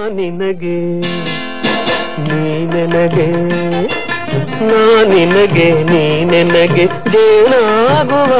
ನಿನಗೆ ನೀ ನನಗೆ ನಾ ನಿನಗೆ ನೀ ನನಗೆ ಜೇನಾಗುವ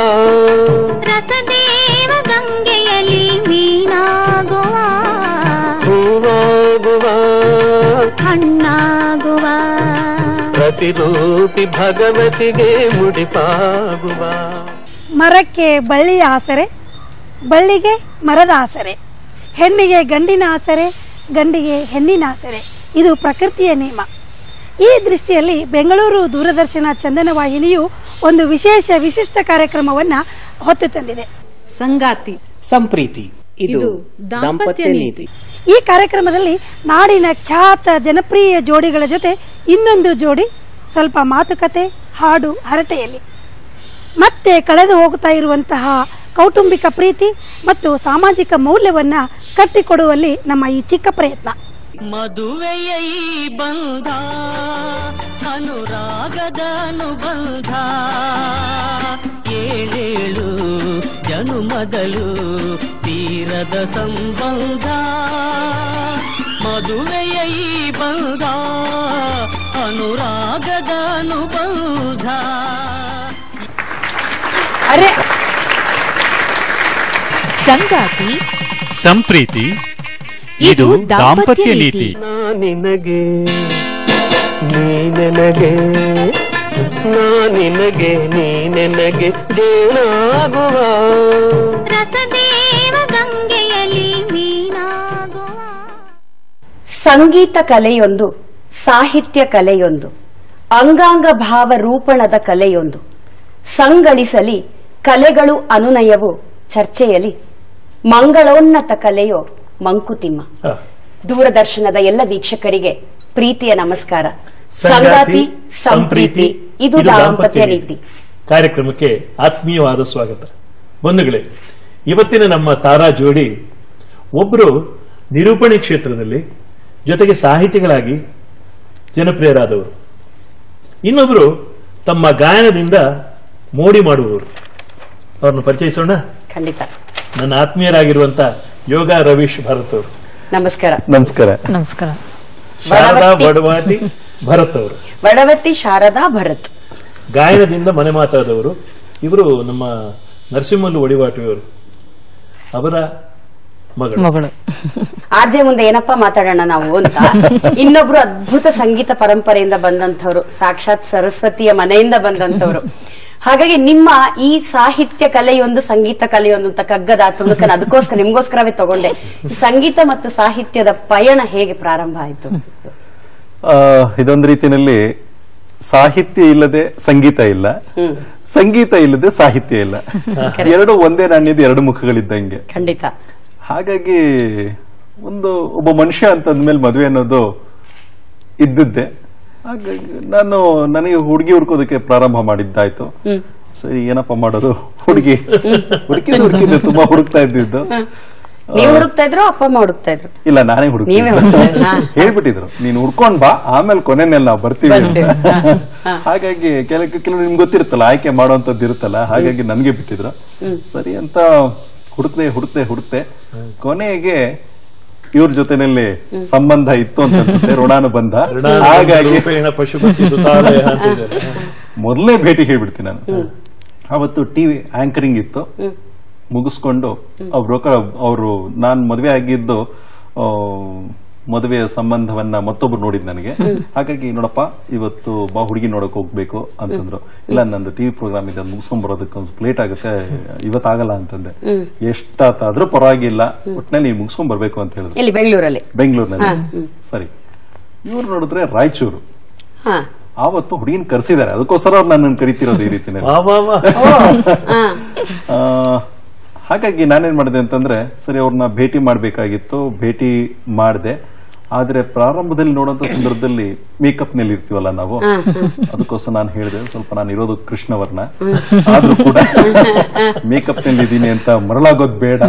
ರಸದೇವ ಗಂಗೆಯಲ್ಲಿ ಮೀನಾಗುವ ಹೂವಾಗುವ ಹಣ್ಣಾಗುವ ಪ್ರತಿರೂಪಿ ಭಗವತಿಗೆ ಮುಡಿಪಾಗುವ ಮರಕ್ಕೆ ಬಳ್ಳಿಯ ಆಸರೆ ಬಳ್ಳಿಗೆ ಮರದ ಆಸರೆ ಹೆಣ್ಣಿಗೆ ಗಂಡಿನ ಆಸರೆ ಗಂಡಿಗೆ ಹೆಣ್ಣಿನ ಆಸರೆ ಇದು ಪ್ರಕೃತಿಯ ನಿಯಮ ಈ ದೃಷ್ಟಿಯಲ್ಲಿ ಬೆಂಗಳೂರು ದೂರದರ್ಶನ ಚಂದನ ವಾಹಿನಿಯು ಒಂದು ವಿಶೇಷ ವಿಶಿಷ್ಟ ಕಾರ್ಯಕ್ರಮವನ್ನು ಹೊತ್ತು ತಂದಿದೆ ಸಂಗಾತಿ ಸಂಪ್ರೀತಿ ಇದು ಇದು ದಾಂಪತ್ಯ ದಾಂಪತ್ಯ ನೀತಿ. ನೀತಿ ಈ ಕಾರ್ಯಕ್ರಮದಲ್ಲಿ ನಾಡಿನ ಖ್ಯಾತ ಜನಪ್ರಿಯ ಜೋಡಿಗಳ ಜೊತೆ ಇನ್ನೊಂದು ಜೋಡಿ ಸ್ವಲ್ಪ ಮಾತುಕತೆ ಹಾಡು ಹರಟೆಯಲ್ಲಿ ಮತ್ತೆ ಕಳೆದು ಹೋಗುತ್ತಾ ಇರುವಂತಹ ಕೌಟುಂಬಿಕ ಪ್ರೀತಿ ಮತ್ತು ಸಾಮಾಜಿಕ ಮೌಲ್ಯವನ್ನ ಕಟ್ಟಿಕೊಡುವಲ್ಲಿ ನಮ್ಮ ಈ ಚಿಕ್ಕ ಪ್ರಯತ್ನ ಮದುವೆಯ ಈ ಬಂಧ ಅನುರಾಗದ ಅನುಬಂಧ ಏಳೇಳು ಜನುಮದಲು ತೀರದ ಸಂಬಂಧ ಮದುವೆಯ ಈ ಬಂಧ ಅನುರಾಗದ ಅನುಬಂಧ ಅರೆ ಸಂಗಾತಿ ಸಂಪ್ರೀತಿ ಇದು ದಾಂಪತ್ಯ ನೀತಿ ನಾ ನಿನಗೆ ನೀ ನನಗೆ ನಾ ನಿನಗೆ ನೀ ನನಗೆ ಜೇನಾಗುವ ರಸದೇವ ಗಂಗೆಯಲ್ಲಿ ಮೀನಾಗುವ ಸಂಗೀತ ಕಲೆಯೊಂದು ಸಾಹಿತ್ಯ ಕಲೆಯೊಂದು ಅಂಗಾಂಗ ಭಾವ ರೂಪಣದ ಕಲೆಯೊಂದು ಸಂಗಳಿಸಲಿ ಕಲೆಗಳು ಅನುನಯವು ಚರ್ಚೆಯಲಿ ಮಂಗಳೋನ್ನತ ಕಲೆಯೋ ಮಂಕುತಿಮ್ಮ ದೂರದರ್ಶನದ ಎಲ್ಲ ವೀಕ್ಷಕರಿಗೆ ಪ್ರೀತಿಯ ನಮಸ್ಕಾರ ಸಂಗಾತಿ ಸಂಪ್ರೀತಿ ಇದು ದಾಂಪತ್ಯ ನೀತಿ ಕಾರ್ಯಕ್ರಮಕ್ಕೆ ಆತ್ಮೀಯವಾದ ಸ್ವಾಗತ ಬಂಧುಗಳೇ ಇವತ್ತಿನ ನಮ್ಮ ತಾರಾ ಜೋಡಿ ಒಬ್ಬರು ನಿರೂಪಣೆ ಕ್ಷೇತ್ರದಲ್ಲಿ ಜೊತೆಗೆ ಸಾಹಿತಿಗಳಾಗಿ ಜನಪ್ರಿಯರಾದವರು ಇನ್ನೊಬ್ಬರು ತಮ್ಮ ಗಾಯನದಿಂದ ಮೋಡಿ ಮಾಡುವವರು ಅವ್ರನ್ನ ಪರಿಚಯಿಸೋಣ ಖಂಡಿತ ನನ್ನ ಆತ್ಮೀಯರಾಗಿರುವಂತ ಯೋಗ ರವೀಶ್ ಭರತ್ ಅವರು ನಮಸ್ಕಾರ ನಮಸ್ಕಾರ ನಮಸ್ಕಾರ ಶಾರದಾ ಬಡವಟ್ಟಿ. ಬಡವಾಟಿ ಭರತ್ ಅವರು ವಡವಟ್ಟಿ ಶಾರದಾ ಭರತ್ ಗಾಯನದಿಂದ ಮನೆ ಮಾತಾದವರು ಇವರು ನಮ್ಮ ನರಸಿಂಹಲ್ಲು ಒಡಿವಾಟಿಯವರು ಅವರ ಮಗಳು ಮಗಳು ಆರ್ಜೆ ಮುಂದೆ ಏನಪ್ಪಾ ಮಾತಾಡೋಣ ನಾವು ಅಂತ ಇನ್ನೊಬ್ರು ಅದ್ಭುತ ಸಂಗೀತ ಪರಂಪರೆಯಿಂದ ಬಂದಂತವ್ರು ಸಾಕ್ಷಾತ್ ಸರಸ್ವತಿಯ ಮನೆಯಿಂದ ಬಂದಂತವ್ರು ಹಾಗಾಗಿ ನಿಮ್ಮ ಈ ಸಾಹಿತ್ಯ ಕಲೆಯೊಂದು ಸಂಗೀತ ಕಲೆಯೊಂದು ಅಂತ ಕಗ್ಗದ ತುಣುಕನ ಅದಕ್ಕೋಸ್ಕರ ನಿಮ್ಗೋಸ್ಕರವೇ ತಗೊಂಡೆ ಈ ಸಂಗೀತ ಮತ್ತು ಸಾಹಿತ್ಯದ ಪಯಣ ಹೇಗೆ ಪ್ರಾರಂಭ ಆಯ್ತು ಆ, ಇದೊಂದು ರೀತಿಯಲ್ಲಿ ಸಾಹಿತ್ಯ ಇಲ್ಲದೆ ಸಂಗೀತ ಇಲ್ಲ ಹ್ಮ್ ಸಂಗೀತ ಇಲ್ಲದೆ ಸಾಹಿತ್ಯ ಇಲ್ಲ ಎರಡು ಒಂದೇ ನಾಣ್ಯದ ಎರಡು ಮುಖಗಳಿದ್ದಂಗೆ ಖಂಡಿತ ಹಾಗಾಗಿ ಒಂದು ಒಬ್ಬ ಮನುಷ್ಯ ಅಂತಂದ್ಮೇಲೆ ಮದುವೆ ಅನ್ನೋದು ಇದ್ದದ್ದೇ ಹಾಗಾಗಿ ನಾನು ನನಗೆ ಹುಡುಗಿ ಹುಡ್ಕೋದಕ್ಕೆ ಪ್ರಾರಂಭ ಮಾಡಿದ್ದಾಯ್ತು ಹ್ಮ್ ಸರಿ ಏನಪ್ಪ ಮಾಡೋದು ಹುಡುಗಿ ಹುಡುಕಿದ್ದು ಹುಡುಕಿದ್ದು ತುಂಬಾ ಹುಡುಕ್ತಾ ಇದ್ದಿದ್ದು ನೀವು ಹುಡುಕ್ತಾ ಇದ್ರು ಅಪ್ಪ ಅಮ್ಮ ಹುಡುಕ್ತಾ ಇದ್ರು ಇಲ್ಲ ನಾನೇ ನೀವೇ ಹುಡುಕಿದ್ದು ಹುಡುಕ್ತಾ ಇದ್ರಾ? ಹೇಳ್ಬಿಟ್ಟಿದ್ರು ನೀನ್ ಹುಡ್ಕೊಂಡ್ ಬಾ ಆಮೇಲೆ ಕೊನೆಯಲ್ಲಿ ನಾವು ಬರ್ತೀವಿ ಅಂತ. ಬರ್ತೀವಿ. ಹಾ, ಹಾ. ಹಾಗಾಗಿ ಕೆಲ ಕೆಲವು ನಿಮ್ಗೆ ಗೊತ್ತಿರುತ್ತಲ್ಲ ಆಯ್ಕೆ ಮಾಡುವಂತದ್ದು ಇರುತ್ತಲ್ಲ ಹಾಗಾಗಿ ನನ್ಗೆ ಬಿಟ್ಟಿದ್ರು ಸರಿ ಅಂತ ಹುಡುಕ್ದೆ ಹುಡುಕ್ದೆ ಹುಡುಕ್ದೆ ಕೊನೆಗೆ ಇವ್ರ ಜೊತೆನಲ್ಲಿ ಸಂಬಂಧ ಇತ್ತು ಅಂತ ಅನ್ಸುತ್ತೆ ಋಣಾನುಬಂಧ ಹಾಗಾಗಿ ರೂಪೇಣ ಪಶುಪತಿ ಸುತಾಲಯ ಅಂತಿದ್ದಾರೆ ಮೊದಲನೇ ಭೇಟಿ ಹೇಳ್ಬಿಡ್ತೀನಿ ನಾನು ಅವತ್ತು ಟಿವಿ ಆಂಕರಿಂಗ್ ಇತ್ತು ಮುಗಿಸ್ಕೊಂಡು ಅವ್ರು ಅವರು ನಾನ್ ಮದುವೆ ಆಗಿದ್ದು ಆ, ಮದುವೆಯ ಸಂಬಂಧವನ್ನ ಮತ್ತೊಬ್ರು ನೋಡಿದ್ ನನಗೆ ಹಾಗಾಗಿ ನೋಡಪ್ಪ ಇವತ್ತು ಬಾ ಹುಡುಗಿ ನೋಡಕ್ ಹೋಗ್ಬೇಕು ಅಂತಂದ್ರು ಇಲ್ಲ ನಂದು ಟಿವಿ ಪ್ರೋಗ್ರಾಮ್ ಇದೆ ಅದ್ ಮುಗಿಸ್ಕೊಂಡ್ ಬರೋದಕ್ಕೆ ಒಂದು ಲೇಟ್ ಆಗುತ್ತೆ ಇವತ್ತಾಗಲ್ಲ ಅಂತಂದೆ ಎಷ್ಟಾತಾದ್ರೂ ಪರವಾಗಿಲ್ಲ ಒಟ್ನಲ್ಲಿ ನೀವು ಮುಗಿಸ್ಕೊಂಡ್ ಬರ್ಬೇಕು ಅಂತ ಹೇಳಿದ್ರು ಇಲ್ಲಿ ಬೆಂಗಳೂರಲ್ಲಿ ಬೆಂಗಳೂರಿನಲ್ಲಿ ಸರಿ ಇವ್ರು ನೋಡಿದ್ರೆ ರಾಯಚೂರು ಹಾ ಆವತ್ತು ಹುಡುಗಿನ ಕರ್ಸಿದ್ದಾರೆ ಅದಕ್ಕೋಸ್ಕರ ಅವ್ರು ನನ್ನನ್ನು ಕರಿತಿರೋದು ಈ ರೀತಿನಲ್ಲಿ ವಾ ವಾ ವಾ. ಓ ಹಾ ಆ, ಹಾಗಾಗಿ ನಾನೇನ್ ಮಾಡಿದೆ ಅಂತಂದ್ರೆ ಸರಿ ಅವ್ರನ್ನ ಭೇಟಿ ಮಾಡ್ಬೇಕಾಗಿತ್ತು ಭೇಟಿ ಮಾಡಿದೆ ಆದ್ರೆ ಪ್ರಾರಂಭದಲ್ಲಿ ನೋಡುವಂತ ಸಂದರ್ಭದಲ್ಲಿ ಮೇಕಪ್ ನಲ್ಲಿ ಇರ್ತೀವಲ್ಲ ನಾವು ಅದಕ್ಕೋಸ್ಕರ ನಾನು ಹೇಳಿದೆ ಸ್ವಲ್ಪ ನಾನು ಇರೋದು ಕೃಷ್ಣವರ್ಣ ಆದ್ರೂ ಕೂಡ ಮೇಕಪ್ ನಲ್ಲಿ ಇದೀನಿ ಅಂತ ಮರಳಾಗೋದ್ ಬೇಡ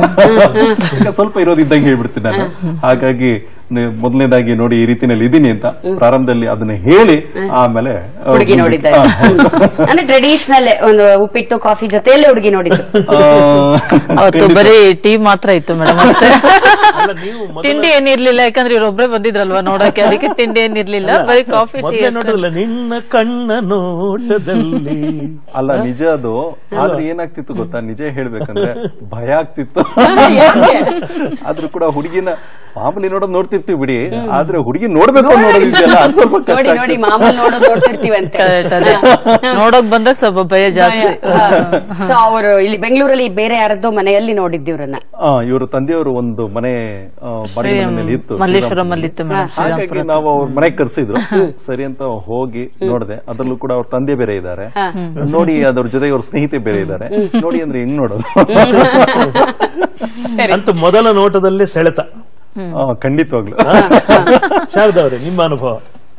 ಈಗ ಸ್ವಲ್ಪ ಇರೋದಿದ್ದಂಗೆ ಹೇಳ್ಬಿಡ್ತೀನಿ ನಾನು ಹಾಗಾಗಿ ನೀವು ಮೊದಲನೇದಾಗಿ ನೋಡಿ ಈ ರೀತಿನಲ್ಲಿ ಇದೀನಿ ಅಂತ ಪ್ರಾರಂಭದಲ್ಲಿ ಅದನ್ನ ಹೇಳಿ ಆಮೇಲೆ ಅವ್ರು ಹುಡುಗಿ ಮುಂದೆ- ನೋಡಿದ್ದಾರೆ ಆ, ಹೌದು. ಅಂದ್ರೆ ಟ್ರೆಡಿಷನಲ್ ಒಂದು ಉಪ್ಪಿಟ್ಟು ಕಾಫಿ ಜೊತೆಯಲ್ಲೇ ಹುಡುಗಿ ನೋಡಿದ್ದು ಆ, ಅವತ್ತು ಖಂಡಿತ. ಬರೀ ಟೀ ಮಾತ್ರ ಇತ್ತು ಮೇಡಮ್ ಅಷ್ಟೇ ಅಲ್ಲ ನೀವು ಮೊದಲ- ತಿಂಡಿ ಏನಿರ್ಲಿಲ್ಲ ಯಾಕಂದ್ರೆ ಇವ್ರೊಬ್ರೇ ಬಂದಿದ್ರಲ್ವಾ ನೋಡಕ್ಕೆ ಅದಕ್ಕೆ ತಿಂಡಿ ಏನಿರ್ಲಿಲ್ಲ ಬರೀ ಕಾಫಿ ಟೀ ಮೊದಲೇ ನೋಡಲ್ಲ ನಿನ್ನ ಕಣ್ಣ ನೋಟದಲ್ಲಿ ಅಲ್ಲ ನಿಜ ಅದು ಆದ್ರೆ ಏನಾಗ್ತಿತ್ತು ಗೊತ್ತಾ ನಿಜ ಹೇಳ್ಬೇಕಂದ್ರೆ ಭಯ ಆಗ್ತಿತ್ತು ಆದ್ರೂ ಕೂಡ ಹುಡುಗಿನ ಮಾಮೂಲಿ ನೋಡೋದ್ ನೋಡ್ತಿರ್ತೀವಿ ಬಿಡಿ ಆದ್ರೆ ಹುಡುಗಿ ನೋಡ್ಬೇಕು ನೋಡೋದಿದೆಯಲ್ಲ ಅದು ಸ್ವಲ್ಪ ಕಷ್ಟ ನೋಡಿ ನೋಡಿ ಆಗ್ತಿತ್ತು. ಮಾಮೂಲಿ ನೋಡೋದು ನೋಡ್ತಿರ್ತೀವಂತೆ Correct, ಅದೇ. ನೋಡೋಕ್ ಬಂದಾಗ ಸ್ವಲ್ಪ ಭಯ ಜಾಸ್ತಿ ಸೊ ಅವರು ಇಲ್ಲಿ ಬೆಂಗಳೂರಲ್ಲಿ ಬೇರೆ ಯಾರದ್ದೋ ಮನೆಯಲ್ಲಿ ನೋಡಿದ್ದಿವ್ರನ್ನ ಆ, ಇವ್ರ ತಂದೆಯವರು ಒಂದು ಮನೆ ಆ, ಬಾಡಿಗೆ ಮನೆಯಲ್ಲಿ ಇತ್ತು ಮಲ್ಲೇಶ್ವರಂ ಅಲ್ಲಿ ಇತ್ತು ಮೇಡಮ್ ಹಾಗಾಗಿ ನಾವು ಅವ್ರ ಮನೆಗೆ ಕರ್ಸಿದ್ರು ಸರಿ ಅಂತ ಹೋಗಿ ನೋಡ್ದೆ ಅದ್ರಲ್ಲೂ ಕೂಡ ಅವ್ರ ತಂದೆ ಬೇರೆ ಇದ್ದಾರೆ ನೋಡಿ ಅದ್ರ ಜೊತೆಗೆ ಅವ್ರ ಸ್ನೇಹಿತೆ ಬೇರೆ ಇದ್ದಾರೆ ನೋಡಿ ಅಂದ್ರೆ ಹೆಂಗ್ ನೋಡೋದು ಅಂತೂ ಮೊದಲ ನೋಟದಲ್ಲೇ ಸೆಳೆತ ಆ, ಖಂಡಿತವಾಗ್ಲು ಶಾರದಾ ಅವ್ರೆ ನಿಮ್ಮ ಅನುಭವ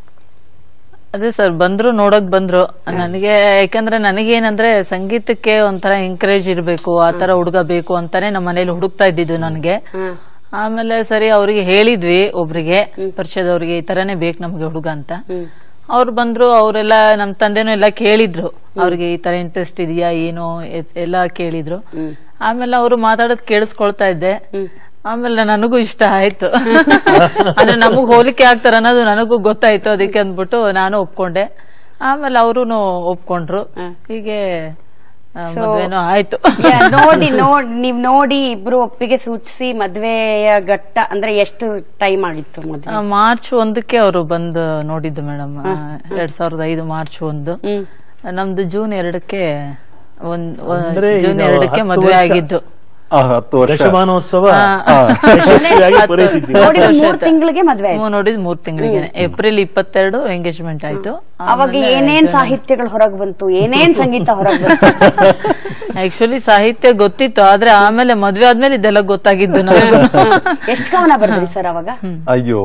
ಅದೇ ಸರ್ ಬಂದ್ರು ನೋಡಕ್ ಬಂದ್ರು ನನಗೆ ಯಾಕಂದ್ರೆ ನನಗೇನಂದ್ರೆ ಸಂಗೀತಕ್ಕೆ ಒಂಥರ ಎಂಕರೇಜ್ ಇರ್ಬೇಕು ಆ ತರ ಹುಡುಗ ಬೇಕು ಅಂತಾನೆ ನಮ್ಮ ಮನೇಲಿ ಹುಡುಕ್ತಾ ಇದ್ದಿದ್ದು ನನಗೆ ಆಮೇಲೆ ಸರಿ ಅವ್ರಿಗೆ ಹೇಳಿದ್ವಿ ಒಬ್ರಿಗೆ ಪರಿಚಯದವ್ರಿಗೆ ಈ ತರನೇ ಬೇಕು ನಮ್ಗೆ ಹುಡುಗ ಅಂತ ಅವ್ರು ಬಂದ್ರು ಅವರೆಲ್ಲ ನಮ್ ತಂದೆನೂ ಎಲ್ಲ ಕೇಳಿದ್ರು ಅವ್ರಿಗೆ ಈ ತರ ಇಂಟ್ರೆಸ್ಟ್ ಇದೆಯಾ ಏನು ಎ- ಎಲ್ಲ ಕೇಳಿದ್ರು ಆಮೇಲೆ ಅವರು ಮಾತಾಡೋದ್ ಕೇಳಿಸ್ಕೊಳ್ತಾ ಇದ್ದೆ ಆಮೇಲೆ ನನಗೂ ಇಷ್ಟ ಆಯ್ತು ಅಂದ್ರೆ ನಮಗ್ ಹೋಲಿಕೆ ಆಗ್ತಾರ ಅನ್ನೋದು ನನಗೂ ಗೊತ್ತಾಯ್ತು ಅದಕ್ಕೆ ಅಂದ್ಬಿಟ್ಟು ನಾನು ಒಪ್ಕೊಂಡೆ ಆಮೇಲೆ ಅವರುನು ಒಪ್ಕೊಂಡ್ರು ಹೀಗೆ ಆ, ಮದ್ವೆನೂ ಆಯ್ತು ಯಾ, ನೋಡಿ ನೋಡ್ ನೀವ್ ನೋಡಿ ಇಬ್ರು ಒಪ್ಪಿಗೆ ಸೂಚಿಸಿ ಮದ್ವೆಯ ಘಟ್ಟ ಅಂದ್ರೆ ಎಷ್ಟು ಟೈಮ್ ಆಗಿತ್ತು ಮದ್ವೆ ಆ, ಮಾರ್ಚ್ ಒಂದಕ್ಕೆ ಅವರು ಬಂದು ನೋಡಿದ್ದು ಮೇಡಮ್ ಎರಡ್ ಸಾವಿರದ ಐದು ಮಾರ್ಚ್ ಒಂದು ನಮ್ದು ಜೂನ್ ಎರಡಕ್ಕೆ ಒಂದ್ ಒಂದ್- ಅಂದ್ರೆ ಜೂನ್ ಈಗ ಎರಡಕ್ಕೆ ಹತ್ತು ಮದ್ವೆ ವರ್ಷ. ಆಗಿದ್ದು ಆ, ಹತ್ತು ವರ್ಷ ದಶಮಾನೋತ್ಸವ ಆ, ಯಶಸ್ವಿಯಾಗಿ ಪೂರೈಸಿದ್ದೀವಿ ನೋಡಿದ ಮೂರ್ ತಿಂಗಳಿಗೆ ಮದ್ವೆ ಆಯ್ತು ಹ್ಮ್, ನೋಡಿದ್ ಮೂರ್ ತಿಂಗಳಿಗೆ ಏಪ್ರಿಲ್ ಇಪ್ಪತ್ತೆರಡು ಎಂಗೇಜ್ಮೆಂಟ್ ಆಯ್ತು ಅವಾಗ ಏನೇನ್ ಸಾಹಿತ್ಯಗಳು ಹೊರಗ್ ಬಂತು ಏನೇನ್ ಸಂಗೀತ ಹೊರಗ್ ಬಂತು ಆಕ್ಚುಲಿ ಸಾಹಿತ್ಯ ಗೊತ್ತಿತ್ತು ಆದ್ರೆ ಆಮೇಲೆ ಮದ್ವೆ ಆದ್ಮೇಲೆ ಇದೆಲ್ಲ ಗೊತ್ತಾಗಿದ್ದು ನನಗೆ ಎಷ್ಟ್ ಕವನ ಬರ್ದ್ರಿ ಸರ್ ಅವಾಗ ಅಯ್ಯೋ